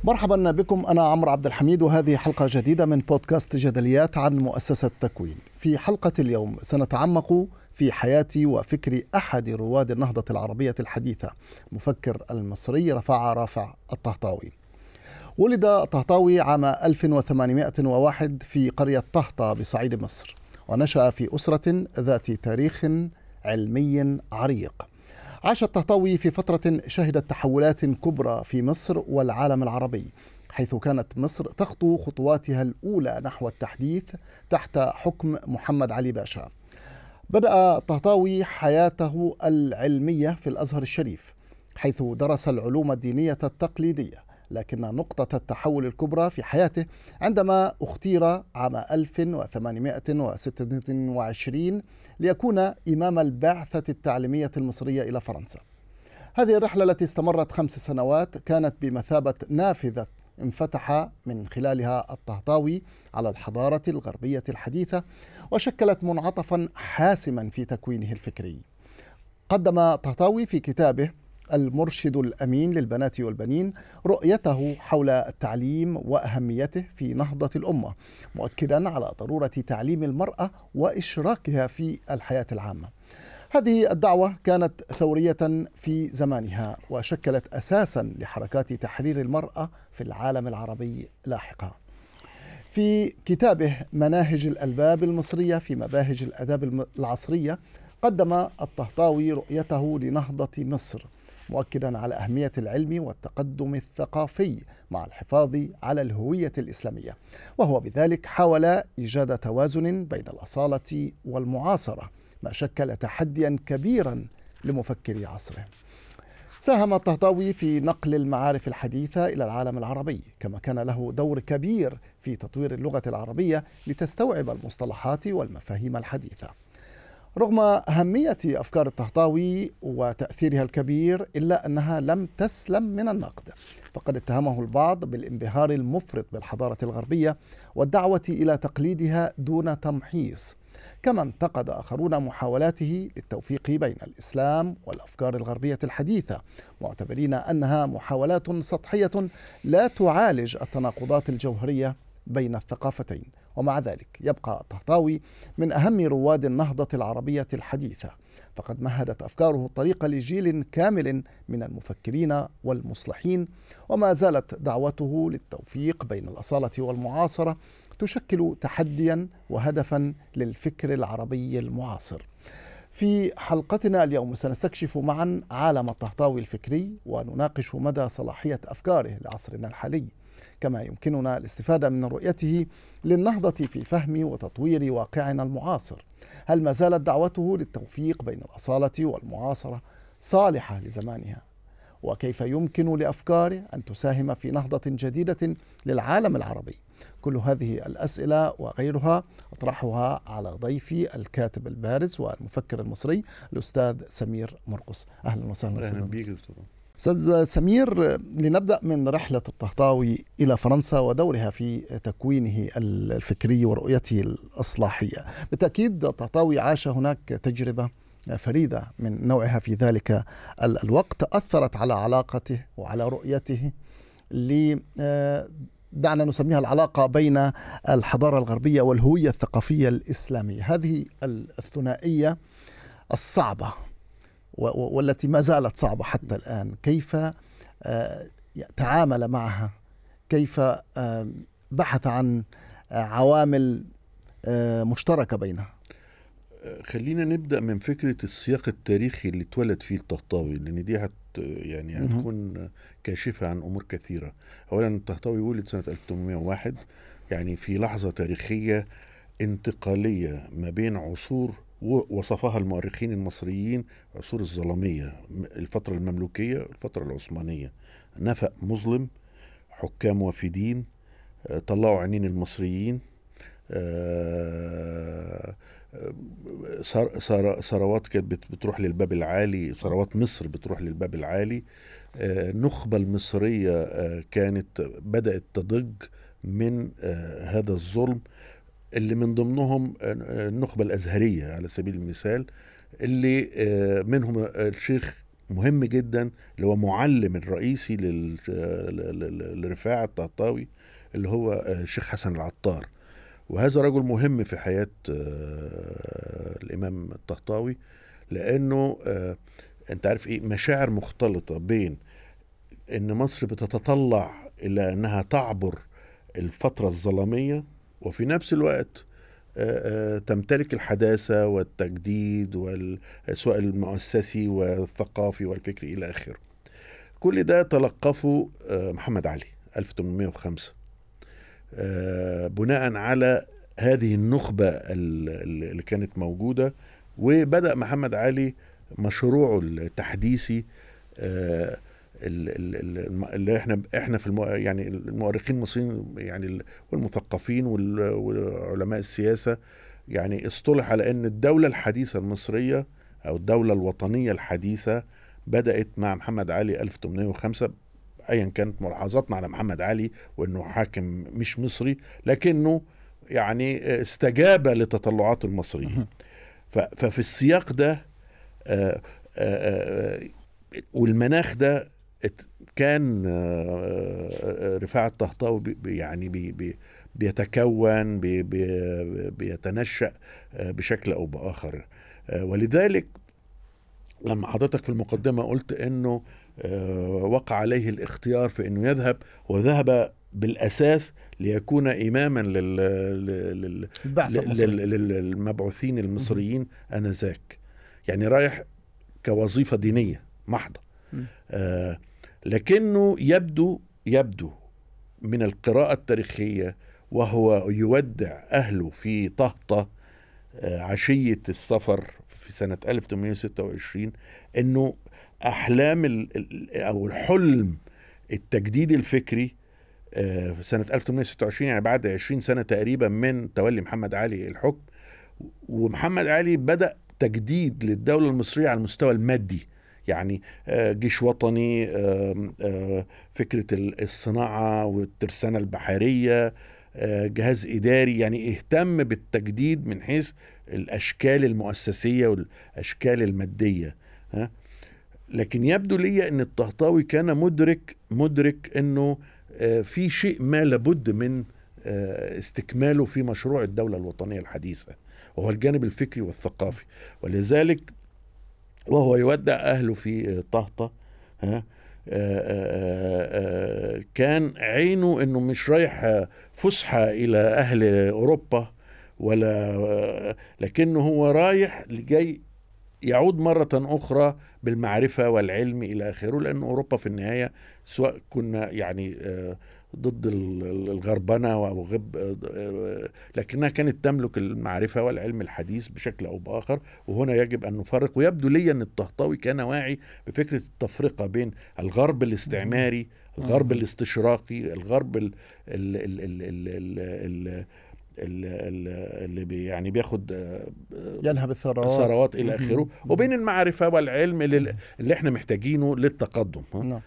مرحبا بكم انا عمرو عبد الحميد وهذه حلقه جديده من بودكاست جدليات عن مؤسسه تكوين. في حلقه اليوم سنتعمق في حياه وفكر احد رواد النهضه العربيه الحديثه، مفكر المصري رفاعه رافع الطهطاوي. ولد الطهطاوي عام 1801 في قريه طهطا بصعيد مصر، ونشا في اسره ذات تاريخ علمي عريق. عاش الطهطاوي في فترة شهدت تحولات كبرى في مصر والعالم العربي حيث كانت مصر تخطو خطواتها الأولى نحو التحديث تحت حكم محمد علي باشا بدأ الطهطاوي حياته العلمية في الأزهر الشريف حيث درس العلوم الدينية التقليدية لكن نقطة التحول الكبرى في حياته عندما اختير عام 1826 ليكون إمام البعثة التعليمية المصرية إلى فرنسا. هذه الرحلة التي استمرت خمس سنوات كانت بمثابة نافذة انفتح من خلالها الطهطاوي على الحضارة الغربية الحديثة وشكلت منعطفا حاسما في تكوينه الفكري. قدم الطهطاوي في كتابه المرشد الامين للبنات والبنين رؤيته حول التعليم واهميته في نهضه الامه مؤكدا على ضروره تعليم المراه واشراكها في الحياه العامه هذه الدعوه كانت ثوريه في زمانها وشكلت اساسا لحركات تحرير المراه في العالم العربي لاحقا في كتابه مناهج الالباب المصريه في مباهج الاداب العصريه قدم الطهطاوي رؤيته لنهضه مصر مؤكدا على أهمية العلم والتقدم الثقافي مع الحفاظ على الهوية الإسلامية وهو بذلك حاول إيجاد توازن بين الأصالة والمعاصرة ما شكل تحديا كبيرا لمفكري عصره ساهم الطهطاوي في نقل المعارف الحديثة إلى العالم العربي كما كان له دور كبير في تطوير اللغة العربية لتستوعب المصطلحات والمفاهيم الحديثة رغم أهمية أفكار الطهطاوي وتأثيرها الكبير إلا أنها لم تسلم من النقد فقد اتهمه البعض بالانبهار المفرط بالحضارة الغربية والدعوة إلى تقليدها دون تمحيص كما انتقد آخرون محاولاته للتوفيق بين الإسلام والأفكار الغربية الحديثة معتبرين أنها محاولات سطحية لا تعالج التناقضات الجوهرية بين الثقافتين ومع ذلك يبقى الطهطاوي من أهم رواد النهضة العربية الحديثة فقد مهدت أفكاره الطريق لجيل كامل من المفكرين والمصلحين وما زالت دعوته للتوفيق بين الأصالة والمعاصرة تشكل تحديا وهدفا للفكر العربي المعاصر في حلقتنا اليوم سنستكشف معا عالم الطهطاوي الفكري ونناقش مدى صلاحية أفكاره لعصرنا الحالي كما يمكننا الاستفادة من رؤيته للنهضة في فهم وتطوير واقعنا المعاصر هل ما زالت دعوته للتوفيق بين الأصالة والمعاصرة صالحة لزمانها وكيف يمكن لافكاره ان تساهم في نهضه جديده للعالم العربي كل هذه الاسئله وغيرها اطرحها على ضيفي الكاتب البارز والمفكر المصري الاستاذ سمير مرقص اهلا وسهلا اهلا بك دكتور استاذ سمير لنبدا من رحله الطهطاوي الى فرنسا ودورها في تكوينه الفكري ورؤيته الاصلاحيه بالتاكيد الطهطاوي عاش هناك تجربه فريده من نوعها في ذلك الوقت اثرت على علاقته وعلى رؤيته ل دعنا نسميها العلاقة بين الحضارة الغربية والهوية الثقافية الإسلامية هذه الثنائية الصعبة والتي ما زالت صعبة حتى الآن كيف تعامل معها كيف بحث عن عوامل مشتركة بينها خلينا نبدا من فكره السياق التاريخي اللي اتولد فيه الطهطاوي لان دي هت يعني هتكون كاشفه عن امور كثيره اولا الطهطاوي ولد سنه 1801 يعني في لحظه تاريخيه انتقاليه ما بين عصور وصفها المؤرخين المصريين عصور الظلاميه الفتره المملوكيه والفتره العثمانيه نفق مظلم حكام وافدين طلعوا عينين المصريين ثروات كانت بتروح للباب العالي ثروات مصر بتروح للباب العالي النخبة المصرية كانت بدأت تضج من هذا الظلم اللي من ضمنهم النخبة الأزهرية على سبيل المثال اللي منهم الشيخ مهم جدا اللي هو معلم الرئيسي لل- ل- ل- لرفاعة الطهطاوي اللي هو آه، الشيخ حسن العطار وهذا رجل مهم في حياة آه، الإمام الطهطاوي لأنه آه، أنت عارف إيه مشاعر مختلطة بين إن مصر بتتطلع إلى أنها تعبر الفترة الظلامية وفي نفس الوقت آه، آه، تمتلك الحداثة والتجديد وال- سواء المؤسسي والثقافي والفكري إلى آخره كل ده تلقفه آه، محمد علي 1805 آه، بناء على هذه النخبة ال- ال- اللي كانت موجودة وبدأ محمد علي مشروعه التحديثي آه، ال- ال- ال- اللي احنا احنا في المو يعني المؤرخين المصريين يعني ال- والمثقفين وال- وعلماء السياسه يعني اصطلح على ان الدوله الحديثه المصريه او الدوله الوطنيه الحديثه بدات مع محمد علي 1805 ايا كانت ملاحظاتنا على محمد علي وانه حاكم مش مصري لكنه يعني استجاب لتطلعات المصريين ف- ففي السياق ده آه، آه، آه، والمناخ ده ات- كان آه، آه، رفاعة الطهطاوي بي- بي- يعني بي بي بيتكون بي بي بيتنشأ آه، بشكل أو بآخر آه، ولذلك لما حضرتك في المقدمة قلت أنه آه، وقع عليه الاختيار في أنه يذهب وذهب بالأساس ليكون إماما لل, لل... لل... البعث لل- المصري لل- للمبعوثين المصريين انذاك يعني رايح كوظيفه دينيه محضه م. آه لكنه يبدو يبدو من القراءه التاريخيه وهو يودع اهله في طهطه آه عشيه السفر في سنه 1826 انه احلام ال- ال- او الحلم التجديد الفكري آه، في سنة 1826 يعني بعد 20 سنة تقريبا من تولي محمد علي الحكم ومحمد علي بدأ تجديد للدولة المصرية على المستوى المادي يعني آه، جيش وطني آم، آه، فكرة ال- الصناعة والترسانة البحرية آه، جهاز إداري يعني اهتم بالتجديد من حيث الأشكال المؤسسية والأشكال المادية ها لكن يبدو لي أن الطهطاوي كان مدرك مدرك أنه آه، في شيء ما لابد من آه، استكماله في مشروع الدولة الوطنية الحديثة وهو الجانب الفكري والثقافي ولذلك وهو يودع أهله في آه، طهطة ها آه، آه، آه، كان عينه انه مش رايح آه، فسحه الى اهل اوروبا ولا آه، لكنه هو رايح لجاي يعود مرة أخرى بالمعرفة والعلم إلى آخره لأن أوروبا في النهاية سواء كنا يعني آه، ضد ال- ال- الغربنة أو غب آه، آه، لكنها كانت تملك المعرفة والعلم الحديث بشكل أو بآخر وهنا يجب أن نفرق ويبدو لي أن الطهطاوي كان واعي بفكرة التفرقة بين الغرب الاستعماري الغرب مم. الاستشراقي الغرب ال- ال- ال- ال- ال- ال- ال- ال- ال- اللي بي يعني بياخد آه، ينهب الثروات ثروات الى اخره مهم. وبين المعرفه والعلم اللي, اللي احنا محتاجينه للتقدم ها؟ نعم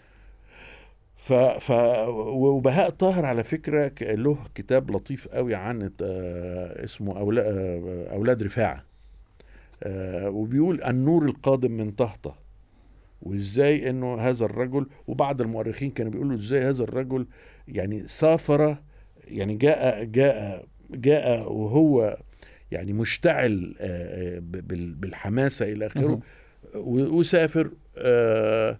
ف ف وبهاء طاهر على فكره ك- له كتاب لطيف قوي عن آه، اسمه أولا- آه، اولاد رفاعه آه، وبيقول النور القادم من طهطه وازاي انه هذا الرجل وبعض المؤرخين كانوا بيقولوا ازاي هذا الرجل يعني سافر يعني جاء جاء جاء وهو يعني مشتعل آه، آه، ب- بال- بالحماسه الى اخره مهم. و- وسافر آه،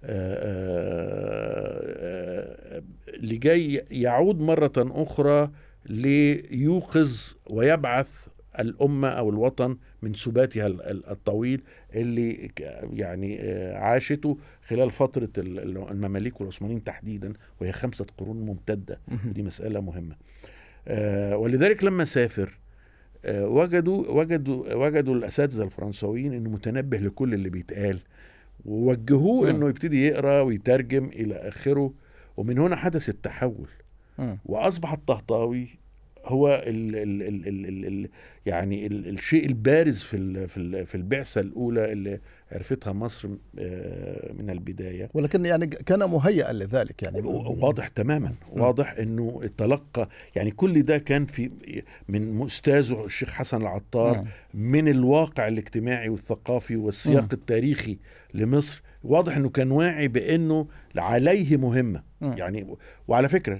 آه، آه، لجاي يعود مرة أخرى ليوقظ ويبعث الأمة أو الوطن من سباتها ال- ال- الطويل اللي ك- يعني آه، عاشته خلال فترة ال- ال- المماليك والعثمانيين تحديدا وهي خمسة قرون ممتدة مهم. ودي مسألة مهمة آه، ولذلك لما سافر آه، وجدوا وجدوا وجدوا الاساتذه الفرنسويين انه متنبه لكل اللي بيتقال ووجهوه نعم. انه يبتدي يقرا ويترجم الى اخره ومن هنا حدث التحول مم. واصبح الطهطاوي هو ال ال ال ال ال ال يعني ال الشيء البارز في ال في ال في البعثه الاولى اللي عرفتها مصر آه، من البدايه ولكن يعني كان مهيئا لذلك يعني واضح تماما واضح انه تلقى يعني كل ده كان في من استاذه الشيخ حسن العطار نعم. من الواقع الاجتماعي والثقافي والسياق مم. التاريخي لمصر واضح انه كان واعي بانه عليه مهمه مم. يعني وعلى فكره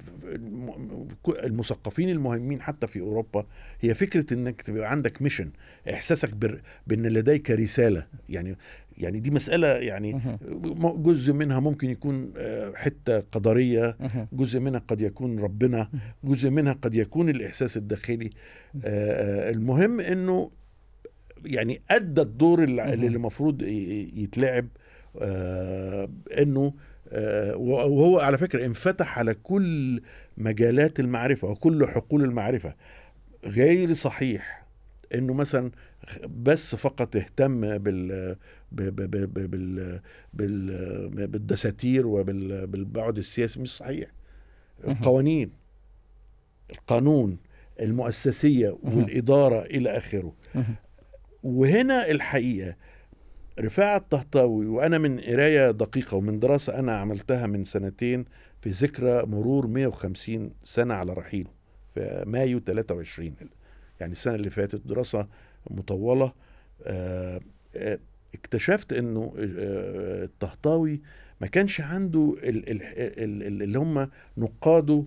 المثقفين المهمين حتى في اوروبا هي فكره انك تبقى عندك ميشن احساسك بر- بان لديك رساله يعني يعني دي مساله يعني مهم. جزء منها ممكن يكون آه، حته قدريه مهم. جزء منها قد يكون ربنا جزء منها قد يكون الاحساس الداخلي آه، آه، المهم انه يعني ادى الدور اللي اللي المفروض ي- يتلعب آه، انه آه، وهو على فكره انفتح على كل مجالات المعرفه وكل حقول المعرفه غير صحيح انه مثلا بس فقط اهتم بال ب- ب- ب- ب- بال بال بالدساتير وبالبعد السياسي مش صحيح القوانين القانون المؤسسيه والاداره الى اخره مهم. وهنا الحقيقه رفاعة الطهطاوي وانا من قرايه دقيقه ومن دراسه انا عملتها من سنتين في ذكرى مرور 150 سنه على رحيله في مايو 23 يعني السنه اللي فاتت دراسه مطوله آه، آه، اكتشفت انه آه، الطهطاوي ما كانش عنده ال- ال- ال- ال- اللي هم نقاده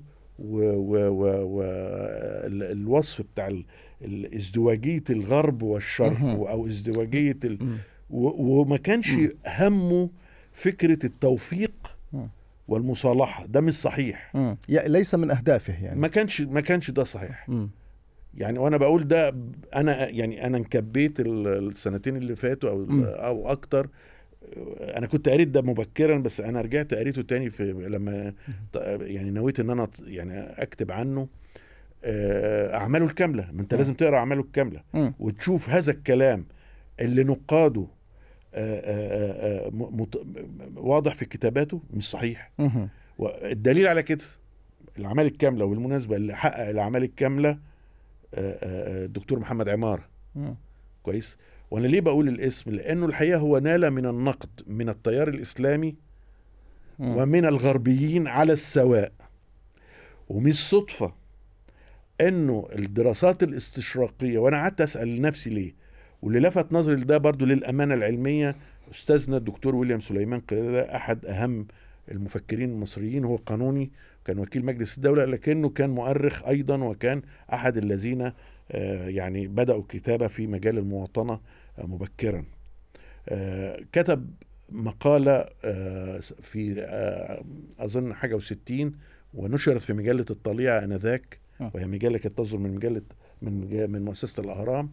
والوصف بتاع ال- ال- ازدواجيه الغرب والشرق مهم. او ازدواجيه ال... مم. و- وما كانش مم. همه فكره التوفيق مم. والمصالحه ده مش صحيح مم. يا- ليس من اهدافه يعني ما كانش ما كانش ده صحيح مم. يعني وانا بقول ده انا يعني انا انكبيت ال- السنتين اللي فاتوا او مم. او اكتر انا كنت قريت ده مبكرا بس انا رجعت قريته تاني في لما يعني نويت ان انا يعني اكتب عنه آه، اعماله الكامله ما انت مم. لازم تقرا اعماله الكامله مم. وتشوف هذا الكلام اللي نقاده آه، آه، آه، م- مت- واضح في كتاباته مش صحيح مهم. والدليل على كده الاعمال الكامله وبالمناسبه اللي حقق الاعمال الكامله آه، آه، آه، الدكتور محمد عماره مم. كويس وانا ليه بقول الاسم لانه الحقيقه هو نال من النقد من التيار الاسلامي مم. ومن الغربيين على السواء ومش صدفه انه الدراسات الاستشراقيه وانا قعدت اسال نفسي ليه واللي لفت نظري لده برضو للامانه العلميه استاذنا الدكتور ويليام سليمان قلاده احد اهم المفكرين المصريين هو قانوني كان وكيل مجلس الدوله لكنه كان مؤرخ ايضا وكان احد الذين آه، يعني بداوا الكتابه في مجال المواطنه آه، مبكرا آه، كتب مقاله آه، في آه، اظن حاجه وستين ونشرت في مجله الطليعه انذاك آه. وهي مجله كانت تصدر من مجله من مجا- من مؤسسه الاهرام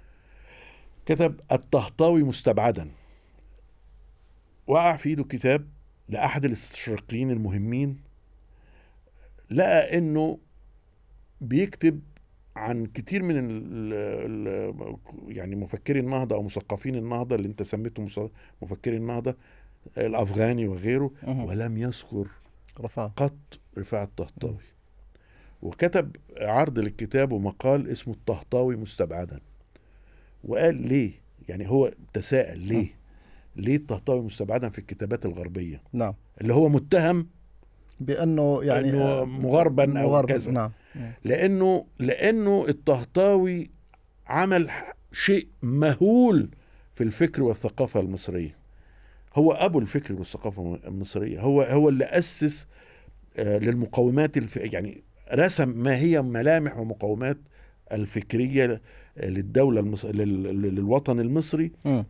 كتب الطهطاوي مستبعدا وقع في ايده كتاب لاحد الاستشراقيين المهمين لقى انه بيكتب عن كتير من ال ال يعني مفكري النهضه او مثقفين النهضه اللي انت سميته مس- مفكري النهضه الافغاني وغيره مهم. ولم يذكر رفاه قط رفاعة الطهطاوي وكتب عرض للكتاب ومقال اسمه الطهطاوي مستبعدا وقال ليه يعني هو تساءل ليه ليه الطهطاوي مستبعدا في الكتابات الغربية نعم اللي هو متهم بانه يعني إنه آه، مغربا أو مغرب، كذا. نعم مم. لانه لانه الطهطاوي عمل ح- شيء مهول في الفكر والثقافه المصريه هو ابو الفكر والثقافه المصريه هو هو اللي اسس آه، للمقومات الف... يعني رسم ما هي ملامح ومقومات الفكريه للدوله المص... لل... لل- للوطن المصري مم.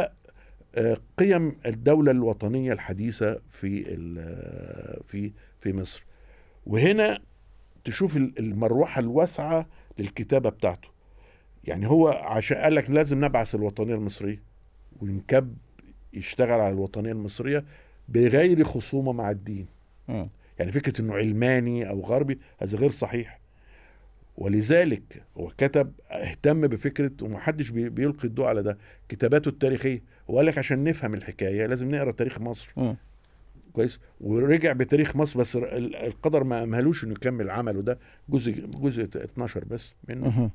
وقيم الدوله الوطنيه الحديثه في ال- في في مصر وهنا تشوف ال- المروحه الواسعه للكتابه بتاعته يعني هو عشان قال لك لازم نبعث الوطنيه المصريه ونكب يشتغل على الوطنيه المصريه بغير خصومه مع الدين مم. يعني فكره انه علماني او غربي هذا غير صحيح ولذلك هو كتب اهتم بفكره ومحدش بي- بيلقي الضوء على ده كتاباته التاريخيه وقال لك عشان نفهم الحكايه لازم نقرا تاريخ مصر مم. كويس ورجع بتاريخ مصر بس ال- القدر ما امهلوش انه يكمل عمله ده جزء جزء 12 بس منه مهم.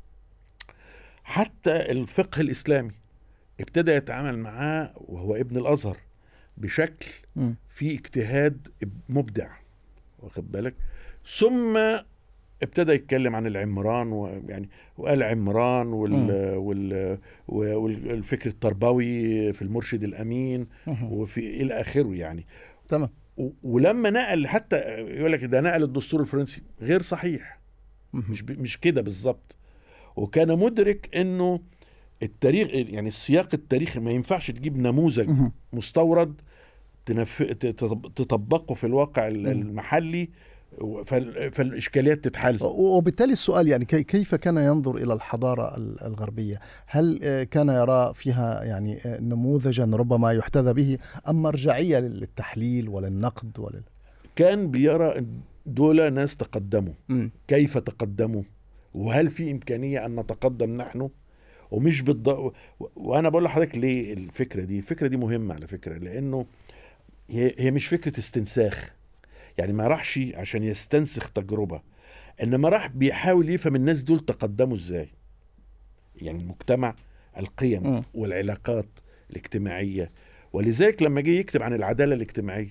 حتى الفقه الاسلامي ابتدى يتعامل معاه وهو ابن الازهر بشكل مم. في اجتهاد مبدع واخد بالك ثم ابتدى يتكلم عن العمران ويعني وقال عمران وال وال والفكر التربوي في المرشد الامين مهم. وفي الى اخره يعني تمام و- ولما نقل حتى يقول لك ده نقل الدستور الفرنسي غير صحيح مهم. مش ب- مش كده بالظبط وكان مدرك انه التاريخ يعني السياق التاريخي ما ينفعش تجيب نموذج مهم. مستورد تنف... تطب- تطبقه في الواقع ال- مم. المحلي و- فال... فالاشكاليات تتحل وبالتالي السؤال يعني كي- كيف كان ينظر الى الحضاره ال- الغربيه؟ هل آه، كان يرى فيها يعني آه، نموذجا ربما يحتذى به ام مرجعيه للتحليل وللنقد ولل كان بيرى إن دول ناس تقدموا مم. كيف تقدموا وهل في امكانيه ان نتقدم نحن ومش بالض... و- وانا بقول لحضرتك ليه الفكره دي الفكره دي مهمه على فكره لانه هي هي مش فكره استنساخ يعني ما راحش عشان يستنسخ تجربه انما راح بيحاول يفهم الناس دول تقدموا ازاي يعني المجتمع القيم مم. والعلاقات الاجتماعيه ولذلك لما جه يكتب عن العداله الاجتماعيه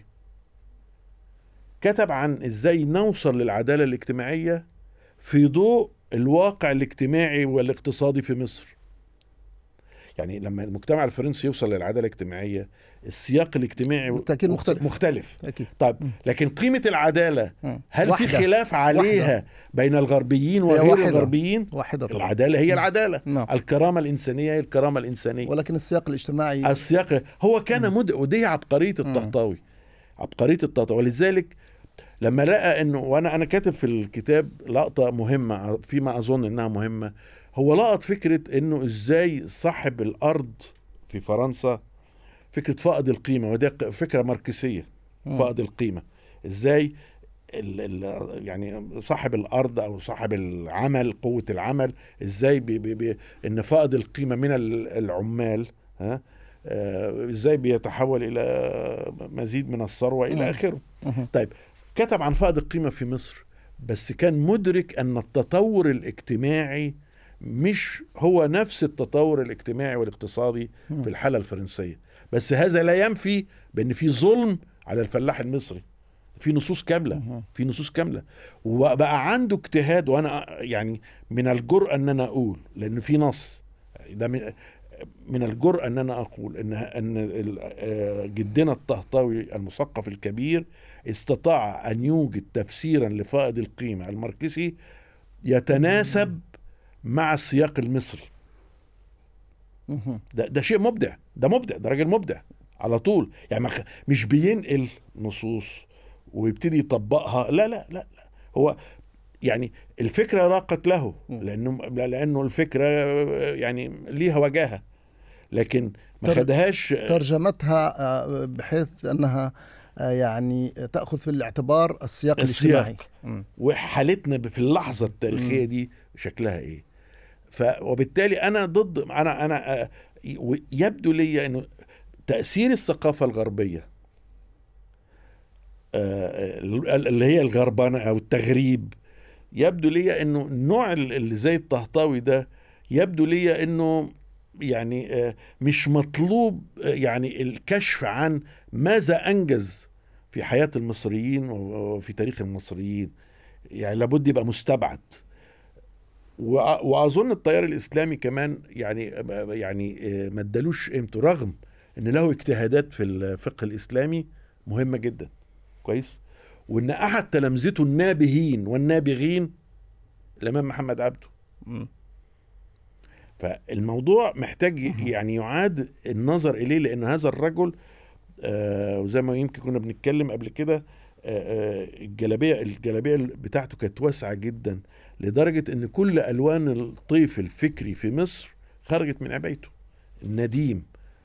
كتب عن ازاي نوصل للعداله الاجتماعيه في ضوء الواقع الاجتماعي والاقتصادي في مصر يعني لما المجتمع الفرنسي يوصل للعداله الاجتماعيه السياق الاجتماعي بالتأكيد مختلف. مختلف اكيد طيب مم. لكن قيمه العداله مم. هل واحدة. في خلاف عليها واحدة. بين الغربيين هي وغير واحدة. الغربيين واحده طبعا العداله هي العداله نعم الكرامه الانسانيه هي الكرامه الانسانيه ولكن السياق الاجتماعي السياق هو كان مد ودي عبقريه الطهطاوي عبقريه الطهطاوي ولذلك لما لقى انه وانا انا كاتب في الكتاب لقطه مهمه فيما اظن انها مهمه هو لقط فكره انه ازاي صاحب الارض في فرنسا فكره فائض القيمه ودي ق- فكره ماركسيه مم. فائض القيمه ازاي ال ال يعني صاحب الارض او صاحب العمل قوه العمل ازاي بي بي بي ان فائض القيمه من ال- العمال ها آه، ازاي بيتحول الى مزيد من الثروه مم. الى اخره مهم. طيب كتب عن فائض القيمه في مصر بس كان مدرك ان التطور الاجتماعي مش هو نفس التطور الاجتماعي والاقتصادي مم. في الحاله الفرنسيه بس هذا لا ينفي بان في ظلم على الفلاح المصري في نصوص كامله مهم. في نصوص كامله وبقى عنده اجتهاد وانا يعني من الجرأه ان انا اقول لان في نص ده من من الجرأه ان انا اقول ان ان ال- آه، جدنا الطهطاوي المثقف الكبير استطاع ان يوجد تفسيرا لفائض القيمه الماركسي يتناسب مع السياق المصري مهم. ده ده شيء مبدع ده مبدع ده راجل مبدع على طول يعني ما خ- مش بينقل نصوص ويبتدي يطبقها لا لا لا, لا. هو يعني الفكره راقت له مم. لانه لانه الفكره يعني ليها وجاهه لكن ما تر- خدهاش ترجمتها آه، بحيث انها آه، يعني تاخذ في الاعتبار السياق, السياق. الاجتماعي مم. وحالتنا في اللحظه التاريخيه دي شكلها ايه ف وبالتالي انا ضد انا انا آه، ي- يبدو لي انه تاثير الثقافه الغربيه آه، اللي هي الغربنه او التغريب يبدو لي انه النوع اللي زي الطهطاوي ده يبدو لي انه يعني آه، مش مطلوب آه، يعني الكشف عن ماذا انجز في حياه المصريين وفي تاريخ المصريين يعني لابد يبقى مستبعد وأ- واظن التيار الاسلامي كمان يعني يعني آه، ما ادالوش قيمته رغم ان له اجتهادات في الفقه الاسلامي مهمه جدا كويس وان احد تلامذته النابهين والنابغين الامام محمد عبده مم. فالموضوع محتاج يعني يعاد النظر اليه لان هذا الرجل آه وزي ما يمكن كنا بنتكلم قبل كده آه آه الجلابيه الجلابيه بتاعته كانت واسعه جدا لدرجه ان كل الوان الطيف الفكري في مصر خرجت من عبايته النديم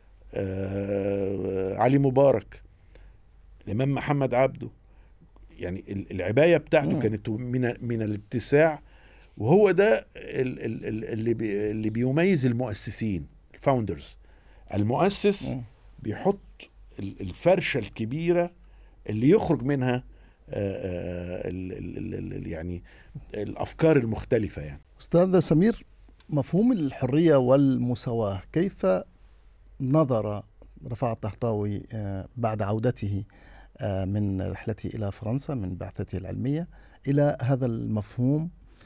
آه علي مبارك الامام محمد عبده يعني ال- العبايه بتاعته مم. كانت من من الاتساع وهو ده ال- ال- ال- اللي بي اللي بيميز المؤسسين الفاوندرز المؤسس مم. بيحط ال- الفرشه الكبيره اللي يخرج منها آه، آه، ال- ال- ال- ال- يعني الافكار المختلفه يعني استاذ سمير مفهوم الحريه والمساواه كيف نظر رفاعة الطهطاوي آه، بعد عودته آه، من رحلته الى فرنسا من بعثته العلميه إلى هذا المفهوم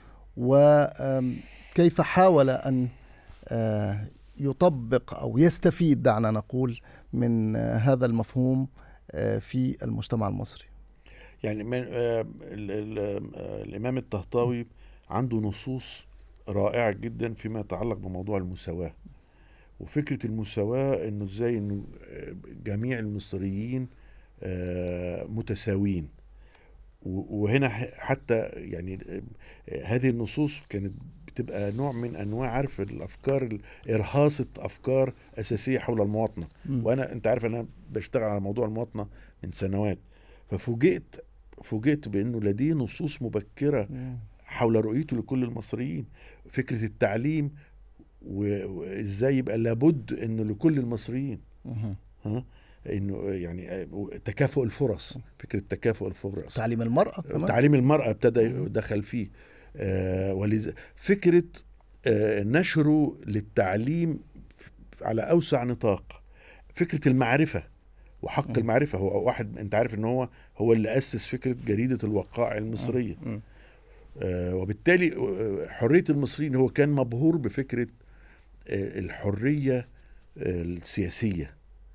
وكيف حاول أن آه، يطبق أو يستفيد دعنا نقول من هذا المفهوم آه، في المجتمع المصري يعني من آه، الإمام الطهطاوي عنده نصوص رائعة جدا فيما يتعلق بموضوع المساواة وفكرة المساواة انه ازاي انه جميع المصريين متساويين وهنا حتى يعني هذه النصوص كانت بتبقى نوع من انواع عارف الافكار ارهاصه افكار اساسيه حول المواطنه م. وانا انت عارف انا بشتغل على موضوع المواطنه من سنوات ففوجئت فوجئت بانه لديه نصوص مبكره حول رؤيته لكل المصريين فكره التعليم وازاي يبقى لابد انه لكل المصريين ها انه يعني تكافؤ الفرص فكره تكافؤ الفرص تعليم المراه كمان. تعليم المراه ابتدى دخل فيه آه ولز... فكره آه نشره للتعليم على اوسع نطاق فكره المعرفه وحق م. المعرفه هو واحد انت عارف ان هو هو اللي اسس فكره جريده الوقائع المصريه م. آه وبالتالي آه، حريه المصريين هو كان مبهور بفكره آه الحريه آه، السياسيه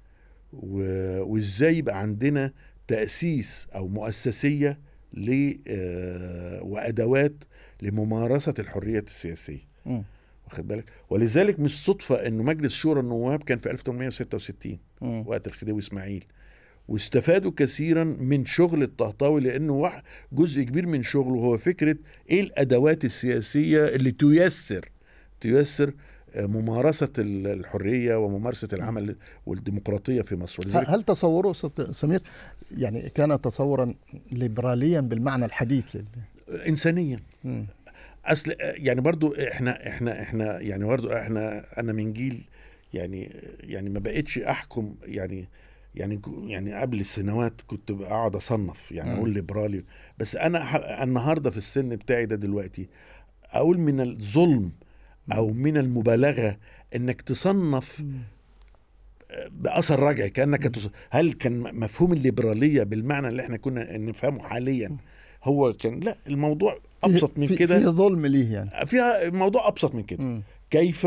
وازاي يبقى عندنا تاسيس او مؤسسيه ل آه، وادوات لممارسه الحريه السياسيه واخد بالك ولذلك مش صدفه انه مجلس شورى النواب كان في 1866 م. وقت الخديوي اسماعيل واستفادوا كثيرا من شغل الطهطاوي لانه جزء كبير من شغله هو فكره ايه الادوات السياسيه اللي تيسر تيسر ممارسة الحرية وممارسة العمل والديمقراطية في مصر هل تصوره سمير يعني كان تصورا ليبراليا بالمعنى الحديث إنسانيا م. اصل يعني برضو احنا احنا احنا يعني برضو احنا انا من جيل يعني يعني ما بقتش احكم يعني يعني يعني قبل السنوات كنت اقعد اصنف يعني اقول ليبرالي بس انا النهارده في السن بتاعي ده دلوقتي اقول من الظلم او من المبالغه انك تصنف باثر رجعي كانك تص... هل كان مفهوم الليبراليه بالمعنى اللي احنا كنا نفهمه حاليا هو كان لا الموضوع ابسط من كده في ظلم ليه يعني فيها الموضوع ابسط من كده م. كيف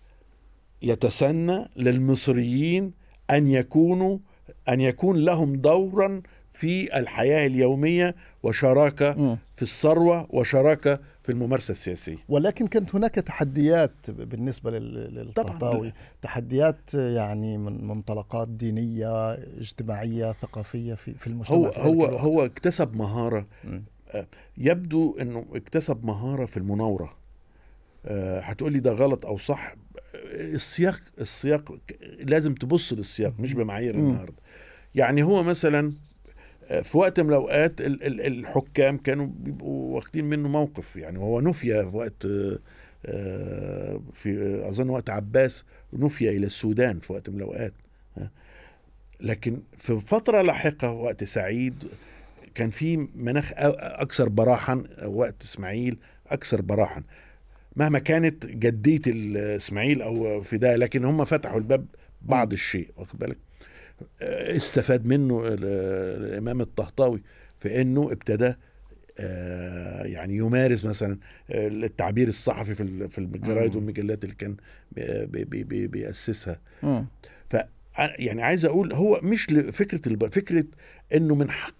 يتسنى للمصريين ان يكونوا ان يكون لهم دورا في الحياه اليوميه وشراكه م. في الثروه وشراكه في الممارسه السياسيه ولكن كانت هناك تحديات بالنسبه للطهطاوي تحديات يعني من منطلقات دينيه اجتماعيه ثقافيه في في المجتمع هو في هو الوقت. هو اكتسب مهاره م. آه، يبدو انه اكتسب مهاره في المناوره آه، هتقولي ده غلط او صح السياق السياق لازم تبص للسياق مش بمعايير النهارده يعني هو مثلا في وقت من الاوقات الحكام كانوا بيبقوا واخدين منه موقف يعني وهو نفي في وقت آه، في اظن وقت عباس نفي الى السودان في وقت من الاوقات لكن في فتره لاحقه وقت سعيد كان في مناخ اكثر براحا وقت اسماعيل اكثر براحا مهما كانت جديه اسماعيل او في ده لكن هم فتحوا الباب بعض الشيء واخد بالك استفاد منه الامام الطهطاوي في انه ابتدى آه، يعني يمارس مثلا التعبير الصحفي في في الجرايد والمجلات اللي كان بي بي بيأسسها ف يعني عايز اقول هو مش فكره فكره انه من حق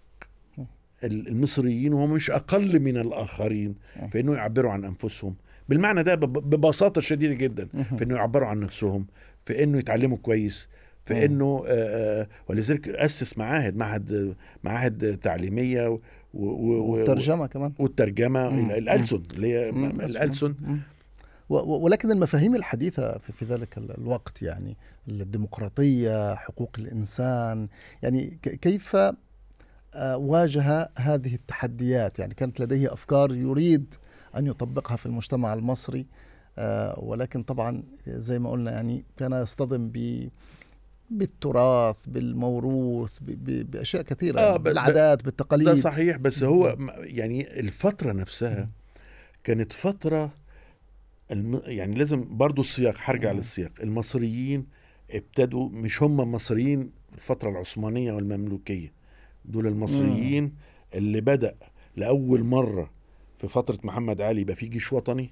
المصريين وهم مش اقل من الاخرين في انه يعبروا عن انفسهم بالمعنى ده ببساطه شديده جدا في انه يعبروا عن نفسهم في انه يتعلموا كويس في انه آه، آه، ولذلك اسس معاهد معهد معاهد تعليميه والترجمه كمان والترجمه الالسن اللي هي الالسن ولكن المفاهيم الحديثة في ذلك الوقت يعني الديمقراطية حقوق الإنسان يعني كيف آه، واجه هذه التحديات يعني كانت لديه أفكار يريد أن يطبقها في المجتمع المصري ولكن طبعا زي ما قلنا يعني كان يصطدم ب بالتراث بالموروث باشياء كثيره آه بالعادات بالتقاليد ده صحيح بس هو يعني الفتره نفسها كانت فتره الم... يعني لازم برضو السياق هرجع للسياق المصريين ابتدوا مش هم مصريين الفتره العثمانيه والمملوكيه دول المصريين اللي بدا لاول مره في فتره محمد علي يبقى في جيش وطني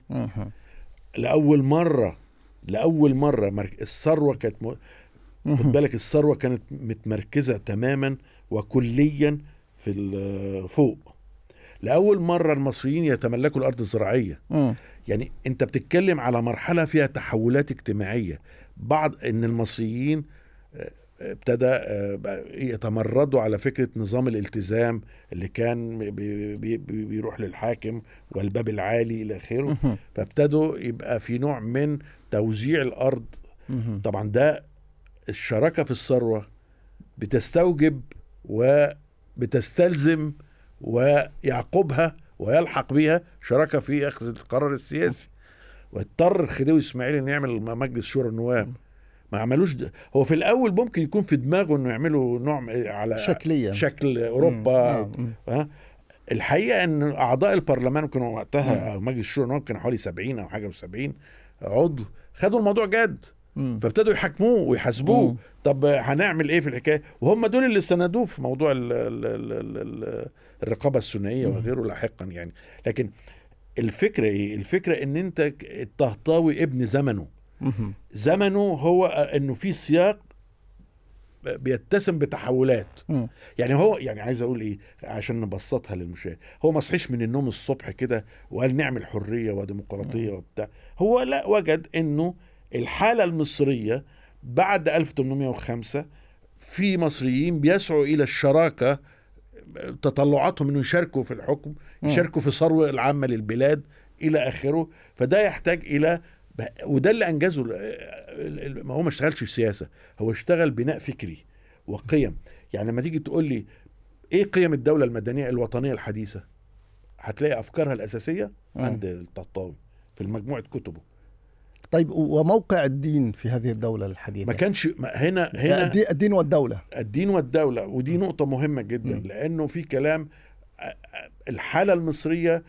لاول مره لاول مره مرك... الثروه كانت م... خد بالك الثروه كانت متمركزه تماما وكليا في ال- فوق لاول مره المصريين يتملكوا الارض الزراعيه يعني انت بتتكلم على مرحله فيها تحولات اجتماعيه بعض ان المصريين آه، ابتدى آه، بقى يتمردوا على فكره نظام الالتزام اللي كان بي- بي- بي- بيروح للحاكم والباب العالي الى اخره فابتدوا يبقى في نوع من توزيع الارض طبعا ده الشراكه في الثروه بتستوجب وبتستلزم ويعقبها ويلحق بها شراكه في اخذ القرار السياسي واضطر الخديوي اسماعيل انه يعمل مجلس شورى النواب ما عملوش ده. هو في الاول ممكن يكون في دماغه انه يعملوا نوع م- على شكليا شكل اوروبا مم. ها الحقيقه ان اعضاء البرلمان كانوا وقتها مم. او مجلس الشورى النواب كانوا حوالي 70 او حاجه و70 عضو خدوا الموضوع جد مم. فابتدوا يحاكموه ويحاسبوه مم. طب هنعمل ايه في الحكايه وهم دول اللي سندوه في موضوع ال ال ال ال ال الرقابه الثنائيه مم. وغيره لاحقا يعني لكن الفكره ايه الفكره ان انت ك- الطهطاوي ابن زمنه مم. زمنه هو انه في سياق بيتسم بتحولات مم. يعني هو يعني عايز اقول ايه عشان نبسطها للمشاهد هو ما صحيش من النوم الصبح كده وقال نعمل حريه وديمقراطيه وبتاع هو لا وجد انه الحاله المصريه بعد 1805 في مصريين بيسعوا الى الشراكه تطلعاتهم انه يشاركوا في الحكم مم. يشاركوا في الثروه العامه للبلاد الى اخره فده يحتاج الى وده اللي انجزه ال- ال- ال- ما هو ما اشتغلش سياسه هو اشتغل بناء فكري وقيم يعني لما تيجي تقول لي ايه قيم الدوله المدنيه الوطنيه الحديثه هتلاقي افكارها الاساسيه مم. عند الطهطاوي في مجموعه كتبه طيب وموقع الدين في هذه الدولة الحديثة ما كانش ما هنا هنا الدين- الدين والدولة الدين والدولة ودي نقطة مهمة جدا مم. لأنه في كلام آه، آه، الحالة المصرية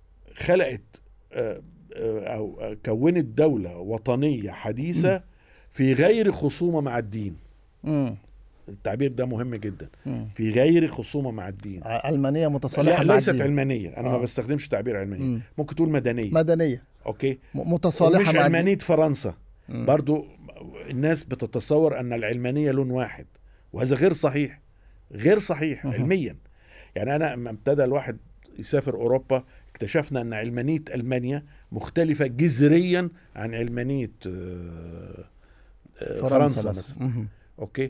خلقت آه، آه، أو آه، كونت دولة وطنية حديثة في غير خصومة مع الدين مم. التعبير ده مهم جدا مم. في غير خصومة مع الدين علمانية متصالحة لا مع ليست الدين علمانية أنا ما آه. بستخدمش تعبير علمانية مم. ممكن تقول مدنية مدنية أوكي م- متصالحة ومش مع الدين علمانية فرنسا مم. برضو الناس بتتصور ان العلمانيه لون واحد وهذا غير صحيح غير صحيح مهم. علميا يعني انا لما ابتدى الواحد يسافر اوروبا اكتشفنا ان علمانيه المانيا مختلفه جذريا عن علمانيه آه، آه، فرنسا مثلا مهم. اوكي